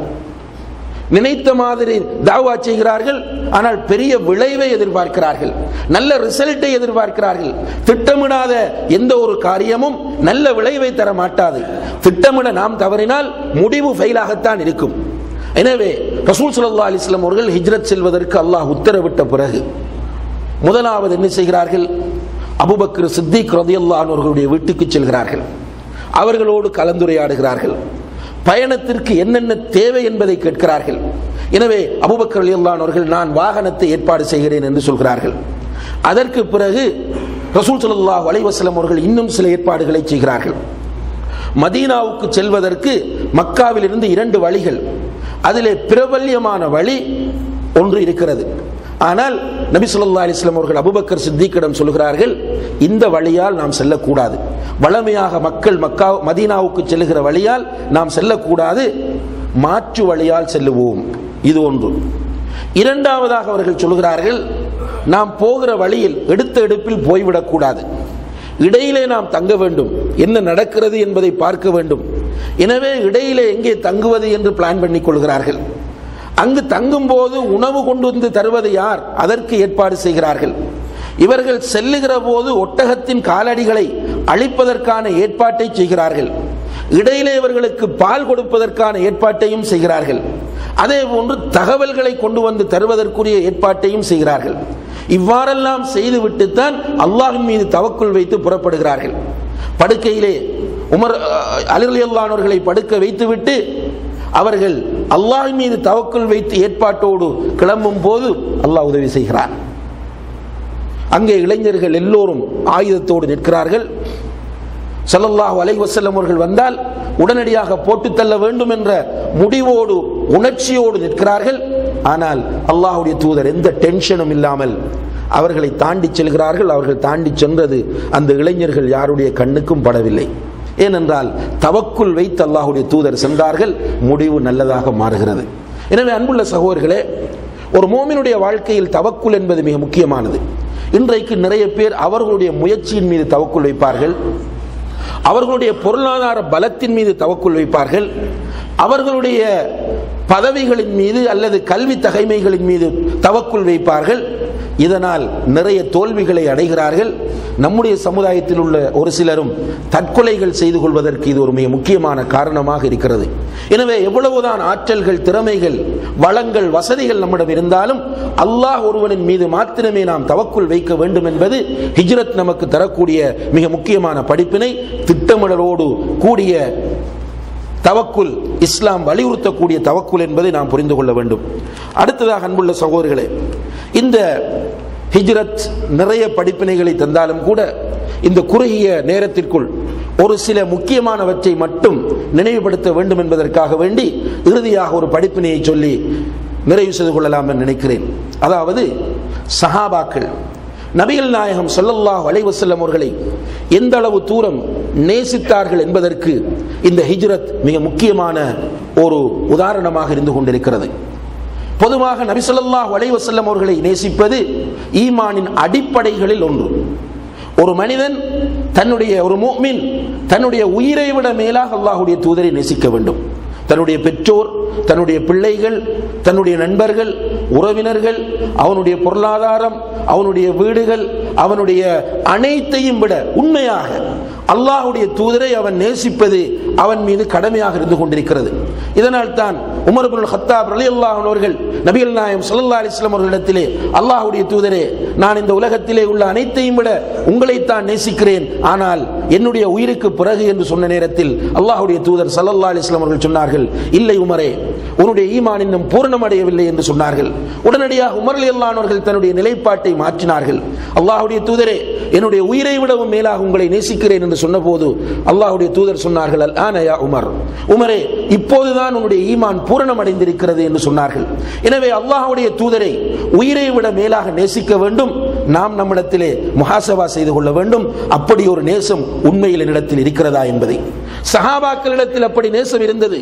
Speaker 3: நினைத்த மாதிரி தாவா செய்கிறார்கள் ஆனால் பெரிய விளைவை எதிர்பார்க்கிறார்கள் நல்ல ரிசல்ட்டை எதிர்பார்க்கிறார்கள் திட்டமிடாத எந்த ஒரு காரியமும் நல்ல விளைவை தர மாட்டாது திட்டமிட நாம் தவறினால் முடிவு ஃபெயிலாகத்தான் இருக்கும் எனவே ரசூல் ஸல்லல்லாஹு அலைஹி வஸல்லம் அவர்கள் ஹிஜ்ரத் செல்வதற்கு அல்லாஹ் உத்தரவிட்ட பிறகு முதலாவது என்ன செய்கிறார்கள் அபுபக்கர் சித்திக் ரதியல்லாஹு அன்ஹு அவர்களுடைய வீட்டுக்கு செல்கிறார்கள் அவர்களோடு கலந்துரையாடுகிறார்கள் பயணத்திற்கு என்னென்ன தேவை என்பதை கேட்கிறார்கள் எனவே அபுபக்கர் ரலியல்லாஹு அவர்கள் நான் வாகனத்தை ஏற்பாடு செய்கிறேன் என்று சொல்கிறார்கள் அதற்கு பிறகு ரசூல் ஸல்லல்லாஹு அலைஹி வஸல்லம் அவர்கள் இன்னும் சில ஏற்பாடுகளை செய்கிறார்கள் மதீனாவுக்கு செல்வதற்கு மக்காவில் இருந்து இரண்டு வழிகள் அதிலே பிரபல்யமான வழி ஒன்று இருக்கிறது ஆனால் நபி ஸல்லல்லாஹு அலைஹி வஸல்லம் அவர்கள் அபூபக்கர் சித்திக்கிடம் சொல்கிறார்கள் இந்த வழியால் நாம் செல்லக்கூடாது வளமையாக மக்கள் மக்கா மதீனாவுக்கு செல்லுகிற வழியால் நாம் செல்லக்கூடாது மாற்று வழியால் செல்லுவோம் இது ஒன்று இரண்டாவதாக அவர்கள் சொல்கிறார்கள் நாம் போகிற வழியில் எடுத்த எடுப்பில் போய்விடக்கூடாது இடையிலே நாம் தங்க வேண்டும் என்ன நடக்கிறது என்பதை பார்க்க வேண்டும் எனவே இடையிலே எங்கே தங்குவது என்று பிளான் பண்ணிக் கொள்கிறார்கள் அங்கு தங்கும் போது உணவு கொண்டு வந்து தருவது யார் அதற்கு ஏற்பாடு செய்கிறார்கள் இவர்கள் செல்லுகிற போது ஒட்டகத்தின் காலடிகளை அழிப்பதற்கான ஏற்பாட்டை செய்கிறார்கள் இடையிலே இவர்களுக்கு பால் கொடுப்பதற்கான ஏற்பாட்டையும் செய்கிறார்கள் அதே போன்று தகவல்களை கொண்டு வந்து தருவதற்குரிய ஏற்பாட்டையும் செய்கிறார்கள் இவ்வாறெல்லாம் செய்துவிட்டுத்தான் அல்லாஹின் மீது தவக்குள் வைத்து புறப்படுகிறார்கள் படுக்கையிலே உமர் அலிரலி அல்லானவர்களை படுக்க வைத்துவிட்டு அவர்கள் அல்லாஹின் மீது தவக்குள் வைத்து ஏற்பாட்டோடு கிளம்பும் போது அல்லாஹ் உதவி செய்கிறார் அங்கே இளைஞர்கள் எல்லோரும் ஆயுதத்தோடு நிற்கிறார்கள் ஸல்லல்லாஹு அலைஹி வஸல்லம் அவர்கள் வந்தால் உடனடியாக போட்டு தள்ள வேண்டும் என்ற முடிவோடு உணர்ச்சியோடு நிற்கிறார்கள் ஆனால் அல்லாஹ்வுடைய தூதர் எந்த டென்ஷனும் இல்லாமல் அவர்களை தாண்டி செல்கிறார்கள் அவர்கள் தாண்டி சென்றது அந்த இளைஞர்கள் யாருடைய கண்ணுக்கும் படவில்லை ஏனென்றால் தவக்குள் வைத்து அல்லாஹ்வுடைய தூதர் சென்றார்கள் முடிவு நல்லதாக மாறுகிறது எனவே அன்புள்ள சகோதரர்களே ஒரு மோமினுடைய வாழ்க்கையில் தவக்குல் என்பது மிக முக்கியமானது இன்றைக்கு நிறைய பேர் அவர்களுடைய முயற்சியின் மீது தவக்குள் வைப்பார்கள் அவர்களுடைய பொருளாதார பலத்தின் மீது தவக்குள் வைப்பார்கள் அவர்களுடைய பதவிகளின் மீது அல்லது கல்வி தகைமைகளின் மீது தவக்குள் வைப்பார்கள் இதனால் நிறைய தோல்விகளை அடைகிறார்கள் நம்முடைய சமுதாயத்தில் உள்ள ஒரு சிலரும் தற்கொலைகள் செய்து கொள்வதற்கு இது ஒரு மிக முக்கியமான காரணமாக இருக்கிறது எனவே எவ்வளவுதான் ஆற்றல்கள் திறமைகள் வளங்கள் வசதிகள் நம்மிடம் இருந்தாலும் அல்லாஹ் ஒருவனின் மீது மாத்திரமே நாம் தவக்குள் வைக்க வேண்டும் என்பது ஹிஜ்ரத் நமக்கு தரக்கூடிய மிக முக்கியமான படிப்பினை திட்டமிடலோடு கூடிய தவக்குல் இஸ்லாம் வலியுறுத்தக்கூடிய தவக்குல் என்பதை நாம் புரிந்து கொள்ள வேண்டும் அடுத்ததாக அன்புள்ள சகோதரர்களே இந்த ஹிஜ்ரத் நிறைய படிப்பினைகளை தந்தாலும் கூட இந்த குறுகிய நேரத்திற்குள் ஒரு சில முக்கியமானவற்றை மட்டும் நினைவுபடுத்த வேண்டும் என்பதற்காக வேண்டி இறுதியாக ஒரு படிப்பினையை சொல்லி நிறைவு செய்து கொள்ளலாம் என்று நினைக்கிறேன் அதாவது சஹாபாக்கள் நபிகள் நாயகம் ஸல்லல்லாஹு அலைஹி வஸல்லம் அவர்களை எந்த அளவு தூரம் நேசித்தார்கள் என்பதற்கு இந்த ஹிஜ்ரத் மிக முக்கியமான ஒரு உதாரணமாக இருந்து கொண்டிருக்கிறது பொதுவாக நபி ஸல்லல்லாஹு அலைஹி வஸல்லம் அவர்களை நேசிப்பது ஈமானின் அடிப்படைகளில் ஒன்று ஒரு மனிதன் தன்னுடைய ஒரு முஃமின் தன்னுடைய உயிரை விட மேலாக அல்லாஹ்வுடைய தூதரை நேசிக்க வேண்டும் தன்னுடைய பெற்றோர் தன்னுடைய பிள்ளைகள் தன்னுடைய நண்பர்கள் உறவினர்கள் அவனுடைய பொருளாதாரம் அவனுடைய வீடுகள் அவனுடைய அனைத்தையும் விட உண்மையாக அல்லாஹ்வுடைய தூதரை அவன் நேசிப்பது
Speaker 4: அவன் மீது கடமையாக இருந்து கொண்டிருக்கிறது இதனால் தான் உமர் இப்னுல் ஹத்தாப் ரலியல்லாஹு அவர்கள் நபிகள் நாயம் ஸல்லல்லாஹு அலைஹி வஸல்லம் அவர்களிடத்திலே அல்லாஹ்வுடைய தூதரே நான் இந்த உலகத்திலே உள்ள அனைத்தையும் விட உங்களைத்தான் நேசிக்கிறேன் ஆனால் என்னுடைய உயிருக்கு பிறகு என்று சொன்ன நேரத்தில் அல்லாஹ்வுடைய தூதர் ஸல்லல்லாஹு அலைஹி வஸல்லம் அவர்கள் சொன்னார்கள் இல்லை உமரே உன்னுடைய ஈமான் இன்னும் பூரணமடையவில்லை என்று சொன்னார்கள் உடனடியாக உமர் ரலியல்லாஹு அவர்கள் தன்னுடைய நிலைப்பாட்டை மாற்றினார்கள் அல்லாஹ்வுடைய தூதரே என்னுடைய உயிரை விடவும் மேலாக உங்களை நேசிக்கிறேன் என்று சொன்னபோது அல்லாஹ்வுடைய தூதர் சொன்னார்கள் அல் ஆனயா உமர் உமரே இப்போதுதான் உன்னுடைய ஈமான் பூரணமடைந்திருக்கிறது என்று சொன்னார்கள் எனவே அல்லாஹ்வுடைய தூதரை உயிரை விட மேலாக நேசிக்க வேண்டும் நாம் நம்மிடத்திலே முஹாசபா செய்து கொள்ள வேண்டும் அப்படி ஒரு நேசம் உண்மையில் என்னிடத்தில் இருக்கிறதா என்பதை சஹாபாக்களிடத்தில் அப்படி நேசம் இருந்தது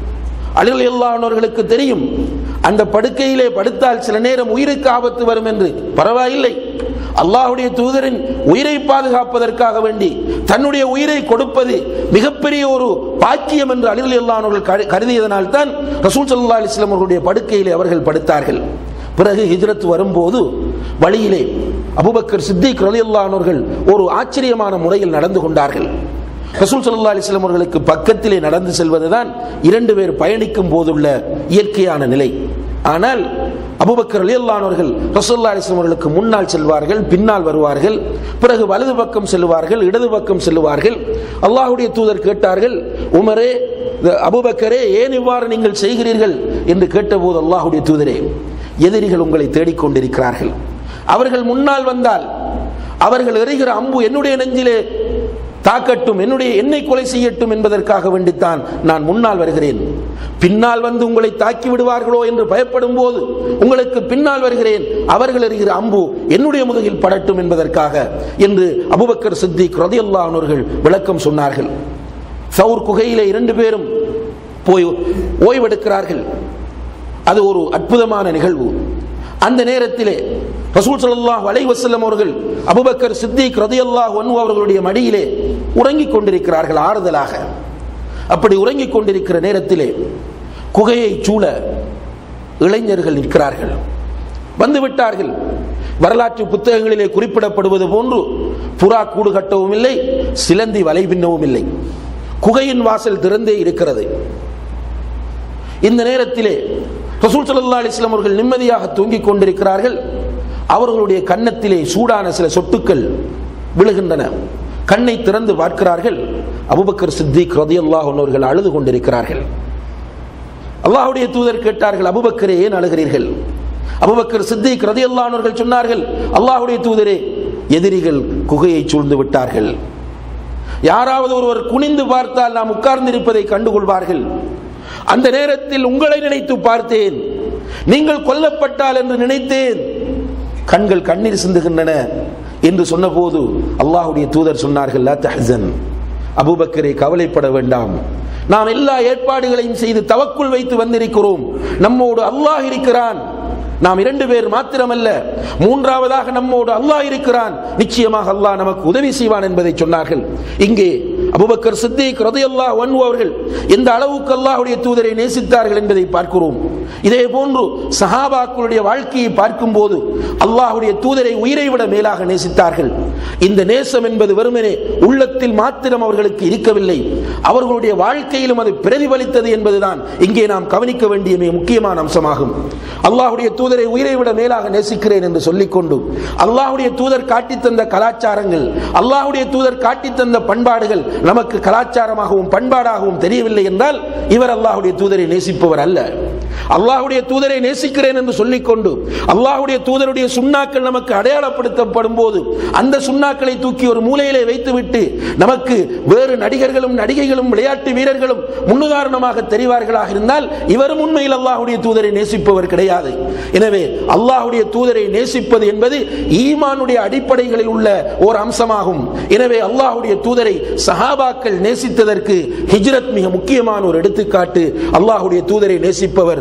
Speaker 4: அலில் எல்லானவர்களுக்கு தெரியும் அந்த படுக்கையிலே படுத்தால் சில நேரம் உயிருக்கு ஆபத்து வரும் என்று பரவாயில்லை அல்லாஹ்வுடைய தூதரின் உயிரை பாதுகாப்பதற்காக வேண்டி தன்னுடைய உயிரை கொடுப்பது மிகப்பெரிய ஒரு பாக்கியம் என்று அலில் எல்லானவர்கள் கருதியதனால் தான் ரசூல் சல்லா அலிஸ்லாம் அவர்களுடைய படுக்கையிலே அவர்கள் படுத்தார்கள் பிறகு ஹிஜ்ரத் வரும்போது வழியிலே அபுபக்கர் சித்திக் ரலியல்லானவர்கள் ஒரு ஆச்சரியமான முறையில் நடந்து கொண்டார்கள் ரசூல் சல்லா அலிஸ்லாம் அவர்களுக்கு பக்கத்திலே நடந்து செல்வதுதான் இரண்டு பேர் பயணிக்கும் போதுள்ள இயற்கையான நிலை ஆனால் அபுபக்கர் அலியல்லானவர்கள் ரசூல்லா அலிஸ்லாம் அவர்களுக்கு முன்னால் செல்வார்கள் பின்னால் வருவார்கள் பிறகு வலது பக்கம் செல்வார்கள் இடது பக்கம் செல்வார்கள் அல்லாஹுடைய தூதர் கேட்டார்கள் உமரே அபுபக்கரே ஏன் இவ்வாறு நீங்கள் செய்கிறீர்கள் என்று கேட்டபோது அல்லாஹுடைய தூதரே எதிரிகள் உங்களை தேடிக்கொண்டிருக்கிறார்கள் அவர்கள் முன்னால் வந்தால் அவர்கள் எறிகிற அம்பு என்னுடைய நெஞ்சிலே தாக்கட்டும் என்னுடைய என்னை கொலை செய்யட்டும் என்பதற்காக வேண்டித்தான் நான் முன்னால் வருகிறேன் பின்னால் வந்து உங்களை தாக்கி விடுவார்களோ என்று பயப்படும் போது உங்களுக்கு பின்னால் வருகிறேன் அவர்கள் எறிகிற அம்பு என்னுடைய முதுகில் படட்டும் என்பதற்காக என்று அபுபக்கர் சித்திக் ரதியல்லானவர்கள் விளக்கம் சொன்னார்கள் சவுர் குகையிலே இரண்டு பேரும் போய் ஓய்வெடுக்கிறார்கள் அது ஒரு அற்புதமான நிகழ்வு அந்த நேரத்திலே ரசூல் ஸல்லல்லாஹு அலைஹி வஸல்லம் அவர்கள் அபூபக்கர் சித்திக் ரலியல்லாஹு அன்ஹு அவர்களுடைய மடியிலே உறங்கிக் கொண்டிருக்கிறார்கள் ஆறுதலாக அப்படி உறங்கிக் கொண்டிருக்கிற நேரத்திலே குகையை சூழ இளைஞர்கள் நிற்கிறார்கள் வந்து விட்டார்கள் வரலாற்று புத்தகங்களிலே குறிப்பிடப்படுவது போன்று புறா கூடு கட்டவும் இல்லை சிலந்தி வலை பின்னவும் இல்லை குகையின் வாசல் திறந்தே இருக்கிறது இந்த நேரத்திலே ரசூல் ஸல்லல்லாஹு அலைஹி வஸல்லம் அவர்கள் நிம்மதியாக தூங்கிக் கொண்டிருக்கிறார்கள் அவர்களுடைய கன்னத்திலே சூடான சில சொட்டுக்கள் விழுகின்றன கண்ணை திறந்து பார்க்கிறார்கள் அபுபக்கர் சித்திக் ரதியல்லாஹு அன்ஹு அவர்கள் அழுது கொண்டிருக்கிறார்கள் அல்லாஹ்வுடைய தூதர் கேட்டார்கள் அபுபக்கரே ஏன் அழுகிறீர்கள் அபுபக்கர் சித்திக் ரதியல்லாஹு அன்ஹு அவர்கள் சொன்னார்கள் அல்லாஹ்வுடைய தூதரே எதிரிகள் குகையை சூழ்ந்து விட்டார்கள் யாராவது ஒருவர் குனிந்து பார்த்தால் நாம் உட்கார்ந்திருப்பதை கண்டுகொள்வார்கள் அந்த நேரத்தில் உங்களை நினைத்து பார்த்தேன் நீங்கள் கொல்லப்பட்டால் என்று நினைத்தேன் கண்கள் கண்ணீர் சிந்துகின்றன என்று சொன்னபோது அல்லாஹ்வுடைய தூதர் சொன்னார்கள் லா தஹ்சன் அபூபக்கரே கவலைப்பட வேண்டாம் நாம் எல்லா ஏற்பாடுகளையும் செய்து தவக்குள் வைத்து வந்திருக்கிறோம் நம்மோடு அல்லாஹ் இருக்கிறான் நாம் இரண்டு பேர் மாத்திரமல்ல மூன்றாவதாக நம்மோடு அல்லாஹ் இருக்கிறான் நிச்சயமாக அல்லாஹ் நமக்கு உதவி செய்வான் என்பதை சொன்னார்கள் இங்கே அபுபக்கர் சித்திக் ரதையல்லாஹ் வன்வு அவர்கள் எந்த அளவுக்கு அல்லாஹ்வுடைய தூதரை நேசித்தார்கள் என்பதை பார்க்கிறோம் இதே போன்று சஹாபாக்களுடைய வாழ்க்கையை பார்க்கும்போது அல்லாஹ்வுடைய தூதரை உயிரை விட மேலாக நேசித்தார்கள் இந்த நேசம் என்பது வெறுமனே உள்ளத்தில் மாத்திரம் அவர்களுக்கு இருக்கவில்லை அவர்களுடைய வாழ்க்கையிலும் அது பிரதிபலித்தது என்பதுதான் இங்கே நாம் கவனிக்க வேண்டிய மிக முக்கியமான அம்சமாகும் அல்லாஹ்வுடைய தூதரை உயிரை விட மேலாக நேசிக்கிறேன் என்று சொல்லிக்கொண்டு அல்லாஹ்வுடைய தூதர் காட்டித் தந்த கலாச்சாரங்கள் அல்லாஹ்வுடைய தூதர் காட்டித் தந்த பண்பாடுகள் நமக்கு கலாச்சாரமாகவும் பண்பாடாகவும் தெரியவில்லை என்றால் இவர் அல்லாஹ்வுடைய தூதரை நேசிப்பவர் அல்ல அல்லாஹ்வுடைய தூதரை நேசிக்கிறேன் என்று சொல்லிக்கொண்டு அல்லாஹ்வுடைய தூதருடைய சுண்ணாக்கள் நமக்கு அடையாளப்படுத்தப்படும் போது அந்த சுண்ணாக்களை தூக்கி ஒரு மூலையிலே வைத்துவிட்டு நமக்கு வேறு நடிகர்களும் நடிகைகளும் விளையாட்டு வீரர்களும் முன்னுதாரணமாக தெரிவார்களாக இருந்தால் இவரும் உண்மையில் அல்லாஹ்வுடைய தூதரை நேசிப்பவர் கிடையாது எனவே அல்லாஹ்வுடைய தூதரை நேசிப்பது என்பது ஈமானுடைய அடிப்படைகளில் உள்ள ஒரு அம்சமாகும் எனவே அல்லாஹ்வுடைய தூதரை சஹாபாக்கள் நேசித்ததற்கு ஹிஜ்ரத் மிக முக்கியமான ஒரு எடுத்துக்காட்டு அல்லாஹ்வுடைய தூதரை நேசிப்பவர்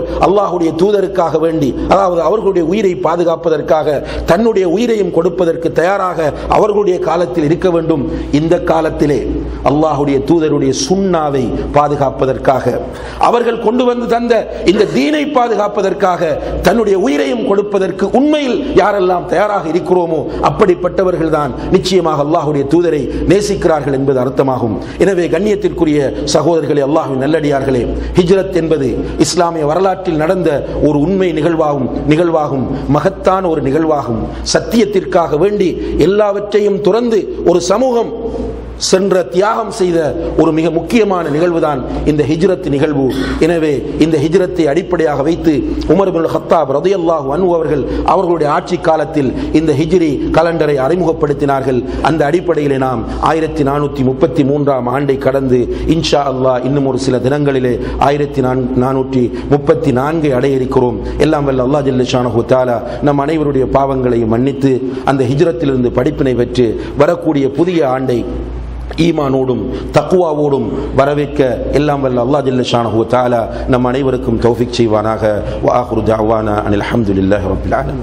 Speaker 4: அல்லாஹுடைய தூதருக்காக வேண்டி அதாவது அவர்களுடைய உயிரை பாதுகாப்பதற்காக தன்னுடைய உயிரையும் கொடுப்பதற்கு தயாராக அவர்களுடைய காலத்தில் இருக்க வேண்டும் இந்த காலத்திலே அல்லாஹுடைய தூதருடைய சுண்ணாவை பாதுகாப்பதற்காக அவர்கள் கொண்டு வந்து தந்த இந்த தீனை பாதுகாப்பதற்காக தன்னுடைய உயிரையும் கொடுப்பதற்கு உண்மையில் யாரெல்லாம் தயாராக இருக்கிறோமோ அப்படிப்பட்டவர்கள் தான் நிச்சயமாக அல்லாஹுடைய தூதரை நேசிக்கிறார்கள் என்பது அர்த்தமாகும் எனவே கண்ணியத்திற்குரிய சகோதரர்களே அல்லாஹுவின் நல்லடியார்களே ஹிஜ்ரத் என்பது இஸ்லாமிய வரலாற்றில் நடந்த ஒரு உண்மை நிகழ்வாகும் நிகழ்வாகும் மகத்தான ஒரு நிகழ்வாகும் சத்தியத்திற்காக வேண்டி எல்லாவற்றையும் துறந்து ஒரு சமூகம் சென்ற தியாகம் செய்த ஒரு மிக முக்கியமான நிகழ்வுதான் இந்த ஹிஜ்ரத் நிகழ்வு எனவே இந்த ஹிஜ்ரத்தை அடிப்படையாக வைத்து உமர் பின் ஹத்தாப் ரதியல்லாஹு அன்ஹு அவர்கள் அவர்களுடைய ஆட்சி காலத்தில் இந்த ஹிஜ்ரி கலண்டரை அறிமுகப்படுத்தினார்கள் அந்த அடிப்படையிலே நாம் ஆயிரத்தி நானூற்றி முப்பத்தி மூன்றாம் ஆண்டை கடந்து இன்ஷா அல்லாஹ் இன்னும் ஒரு சில தினங்களிலே ஆயிரத்தி நானூற்றி முப்பத்தி நான்கை அடைய இருக்கிறோம் எல்லாம் வல்ல அல்லாஹ் ஜில்லஷானஹு தாலா நம் அனைவருடைய பாவங்களையும் மன்னித்து அந்த ஹிஜ்ரத்திலிருந்து படிப்பினை பெற்று வரக்கூடிய புதிய ஆண்டை ஈமானோடும் தக்குவாவோடும் வரவேற்க எல்லாம் வல்ல அல்லாஹ் ஜல்ல ஷானஹு தஆலா நம் அனைவருக்கும் தௌஃபிக் செய்வானாக வ ஆஹிரு தஅவானா அனில் ஹம்துலில்லாஹி ரப்பில் ஆலமீன்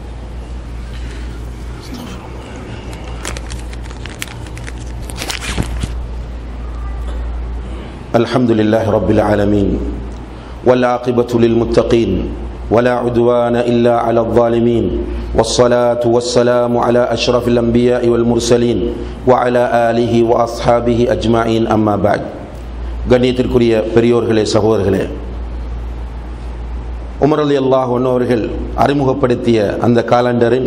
Speaker 4: الحمد لله رب العالمين والعاقبة للمتقين ولا عدوان إلا على الظالمين والصلاة والسلام على أشرف الأنبياء والمرسلين وعلى آله وأصحابه أجمعين أما بعد கண்ணியத்திற்குரிய பெரியோர்களே சகோதரர்களே உமர் அலி அல்லாஹ் அவர்கள் அறிமுகப்படுத்திய அந்த காலண்டரின்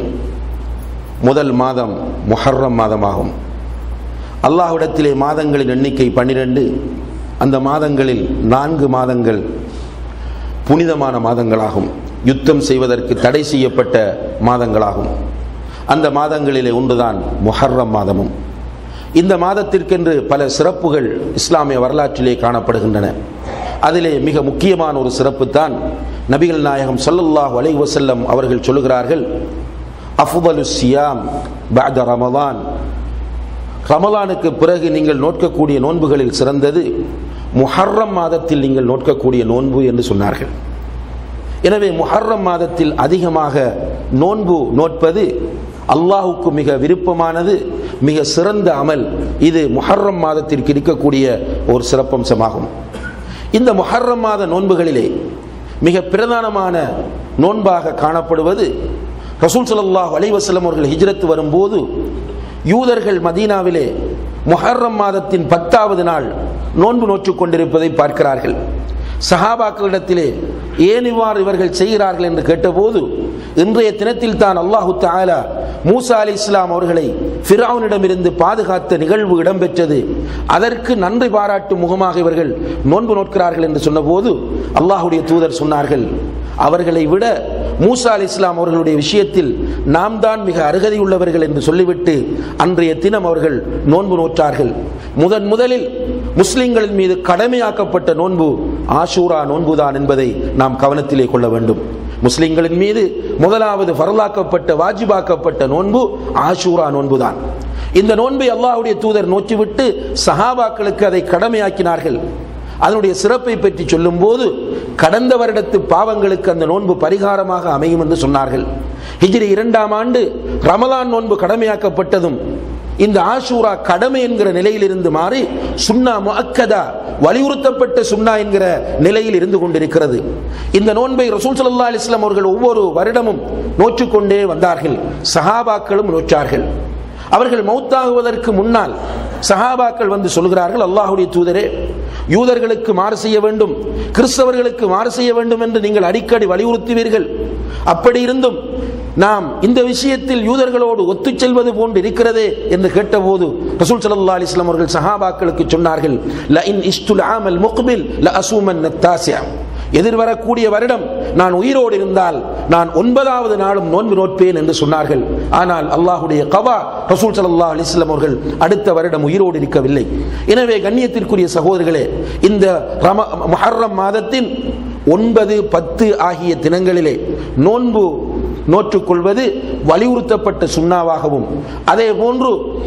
Speaker 4: முதல் மாதம் முஹர்ரம் மாதமாகும் அல்லாஹ்விடத்திலே மாதங்களின் எண்ணிக்கை பன்னிரண்டு அந்த மாதங்களில் நான்கு மாதங்கள் புனிதமான மாதங்களாகும் யுத்தம் செய்வதற்கு தடை செய்யப்பட்ட மாதங்களாகும் அந்த மாதங்களிலே ஒன்றுதான் முஹர்ரம் மாதமும் இந்த மாதத்திற்கென்று பல சிறப்புகள் இஸ்லாமிய வரலாற்றிலே காணப்படுகின்றன அதிலே மிக முக்கியமான ஒரு சிறப்பு தான் நபிகள் நாயகம் ஸல்லல்லாஹு அலைஹி வஸல்லம் அவர்கள் சொல்லுகிறார்கள் அஃதலு சியாம் பஅத ரமலான் ரமலானுக்கு பிறகு நீங்கள் நோட்கக்கூடிய நோன்புகளில் சிறந்தது முஹர்ரம் மாதத்தில் நீங்கள் நோட்கக்கூடிய நோன்பு என்று சொன்னார்கள் எனவே முஹர்ரம் மாதத்தில் அதிகமாக நோன்பு நோட்பது அல்லாஹுக்கு மிக விருப்பமானது மிக சிறந்த அமல் இது முஹர்ரம் மாதத்திற்கு இருக்கக்கூடிய ஒரு சிறப்பம்சமாகும் இந்த முஹர்ரம் மாத நோன்புகளிலே மிக பிரதானமான நோன்பாக காணப்படுவது ரசூல் ஸல்லல்லாஹு அலைஹி வஸல்லம் அவர்கள் ஹிஜ்ரத் வரும்போது யூதர்கள் மதீனாவிலே முஹர்ரம் மாதத்தின் பத்தாவது நாள் நோன்பு நோற்றுக் கொண்டிருப்பதை பார்க்கிறார்கள் சஹாபாக்களிடத்திலே ஏன் இவ்வாறு இவர்கள் செய்கிறார்கள் என்று கேட்டபோது இன்றைய தினத்தில் தான் அல்லாஹு தாலா மூசா அலி இஸ்லாம் அவர்களை ஃபிரௌனிடமிருந்து பாதுகாத்த நிகழ்வு இடம்பெற்றது அதற்கு நன்றி பாராட்டும் முகமாக இவர்கள் நோன்பு நோக்கிறார்கள் என்று சொன்னபோது அல்லாஹுடைய தூதர் சொன்னார்கள் அவர்களை விட மூசா அலி இஸ்லாம் அவர்களுடைய விஷயத்தில் நாம் தான் மிக அருகதை உள்ளவர்கள் என்று சொல்லிவிட்டு அன்றைய தினம் அவர்கள் நோன்பு நோற்றார்கள் முதன் முதலில் முஸ்லிம்களின் மீது கடமையாக்கப்பட்ட நோன்பு ஆஷூரா நோன்புதான் என்பதை நாம் கவனத்திலே கொள்ள வேண்டும் முஸ்லிம்களின் மீது முதலாவது ஃபரலாக்கப்பட்ட வாஜிபாக்கப்பட்ட நோன்பு ஆஷூரா நோன்புதான் இந்த நோன்பை அல்லாஹ்வுடைய தூதர் நோற்றிவிட்டு சஹாபாக்களுக்கு அதை கடமையாக்கினார்கள் அதனுடைய சிறப்பை பற்றி சொல்லும்போது கடந்த வருடத்து பாவங்களுக்கு அந்த நோன்பு பரிகாரமாக அமையும் என்று சொன்னார்கள் ஹிஜ்ரி இரண்டாம் ஆண்டு ரமலான் நோன்பு கடமையாக்கப்பட்டதும் இந்த ஆஷூரா கடமை என்கிற நிலையில் இருந்து மாறி சுன்னா முஅக்கதா வலியுறுத்தப்பட்ட சுன்னா என்கிற நிலையில் இருந்து கொண்டிருக்கிறது இந்த நோன்பை ரசூல் ஸல்லல்லாஹு அலைஹி வஸல்லம் அவர்கள் ஒவ்வொரு வருடமும் நோற்றுக்கொண்டே வந்தார்கள் சஹாபாக்களும் நோற்றார்கள் அவர்கள் மௌத்தாகுவதற்கு முன்னால் சஹாபாக்கள் வந்து சொல்கிறார்கள் அல்லாஹுடைய தூதரே யூதர்களுக்கு மாறு செய்ய வேண்டும் கிறிஸ்தவர்களுக்கு மாறு செய்ய வேண்டும் என்று நீங்கள் அடிக்கடி வலியுறுத்துவீர்கள் அப்படி இருந்தும் நாம் இந்த விஷயத்தில் யூதர்களோடு ஒத்துச் செல்வது போன்று இருக்கிறதே என்று கேட்டபோது ரசூல் ஸல்லல்லாஹு அலைஹி வஸல்லம் அவர்கள் சஹாபாக்களுக்கு சொன்னார்கள் ல இன் இஸ்துல் ஆமல் முக்பில் ல அசூமன் நத்தாசியா எதிர்வரக்கூடிய வருடம் நான் உயிரோடு இருந்தால் நான் ஒன்பதாவது நாளும் நோன்பு நோட்பேன் என்று சொன்னார்கள் ஆனால் அல்லாஹுடைய கவா ரசூல் ஸல்லல்லாஹு அலைஹி வஸல்லம் அவர்கள் அடுத்த வருடம் உயிரோடு இருக்கவில்லை எனவே கண்ணியத்திற்குரிய சகோதரர்களே இந்த ரம முஹர்ரம் மாதத்தின் ஒன்பது பத்து ஆகிய தினங்களிலே நோன்பு நோற்றுக்கொள்வது வலியுறுத்தப்பட்ட சுண்ணாவாகவும் அதே போன்று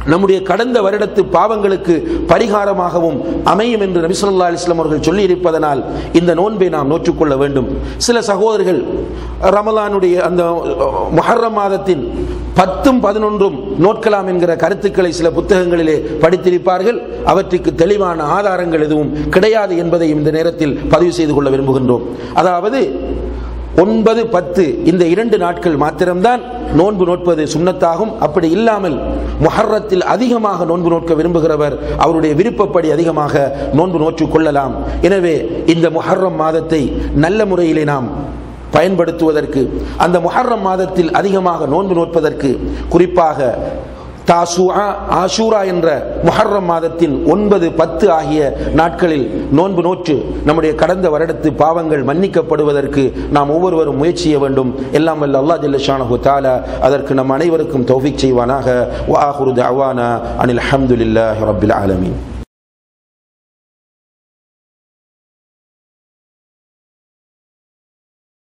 Speaker 4: நம்முடைய கடந்த வருடத்து பாவங்களுக்கு பரிகாரமாகவும் அமையும் என்று நபி ஸல்லல்லாஹு அலைஹி வஸல்லம் அவர்கள் சொல்லி இருப்பதனால் இந்த நோன்பை நாம் நோற்றுக்கொள்ள வேண்டும் சில சகோதரர்கள் ரமலானுடைய அந்த முஹர்ரம் மாதத்தின் பத்தும் பதினொன்றும் நோட்கலாம் என்கிற கருத்துக்களை சில புத்தகங்களிலே படித்திருப்பார்கள் அவற்றுக்கு தெளிவான ஆதாரங்கள் எதுவும் கிடையாது என்பதை இந்த நேரத்தில் பதிவு செய்து கொள்ள விரும்புகின்றோம் அதாவது ஒன்பது பத்து இந்த இரண்டு நாட்கள் மாத்திரம்தான் நோன்பு நோட்பது சுண்ணத்தாகும் அப்படி இல்லாமல் முஹர்ரத்தில் அதிகமாக நோன்பு நோட்க விரும்புகிறவர் அவருடைய விருப்பப்படி அதிகமாக நோன்பு நோற்றுக் கொள்ளலாம் எனவே இந்த முஹர்ரம் மாதத்தை நல்ல முறையிலே நாம் பயன்படுத்துவதற்கு அந்த முஹர்ரம் மாதத்தில் அதிகமாக நோன்பு நோட்பதற்கு குறிப்பாக தாசுஆ ஆஷூரா என்ற முஹர்ரம் மாதத்தின் ஒன்பது பத்து ஆகிய நாட்களில் நோன்பு நோற்று நம்முடைய கடந்த வருடத்து பாவங்கள் மன்னிக்கப்படுவதற்கு நாம் ஒவ்வொருவரும் முயற்சி செய்ய வேண்டும் எல்லாம் வல்ல அல்லாஹ் ஜல்ல ஷானஹு தஆலா அதற்கு நம் அனைவருக்கும் தௌஃபீக் செய்வானாக வ ஆஹிரு தஅவானா அனில் ஹம்துலில்லாஹி ரப்பில் ஆலமீன்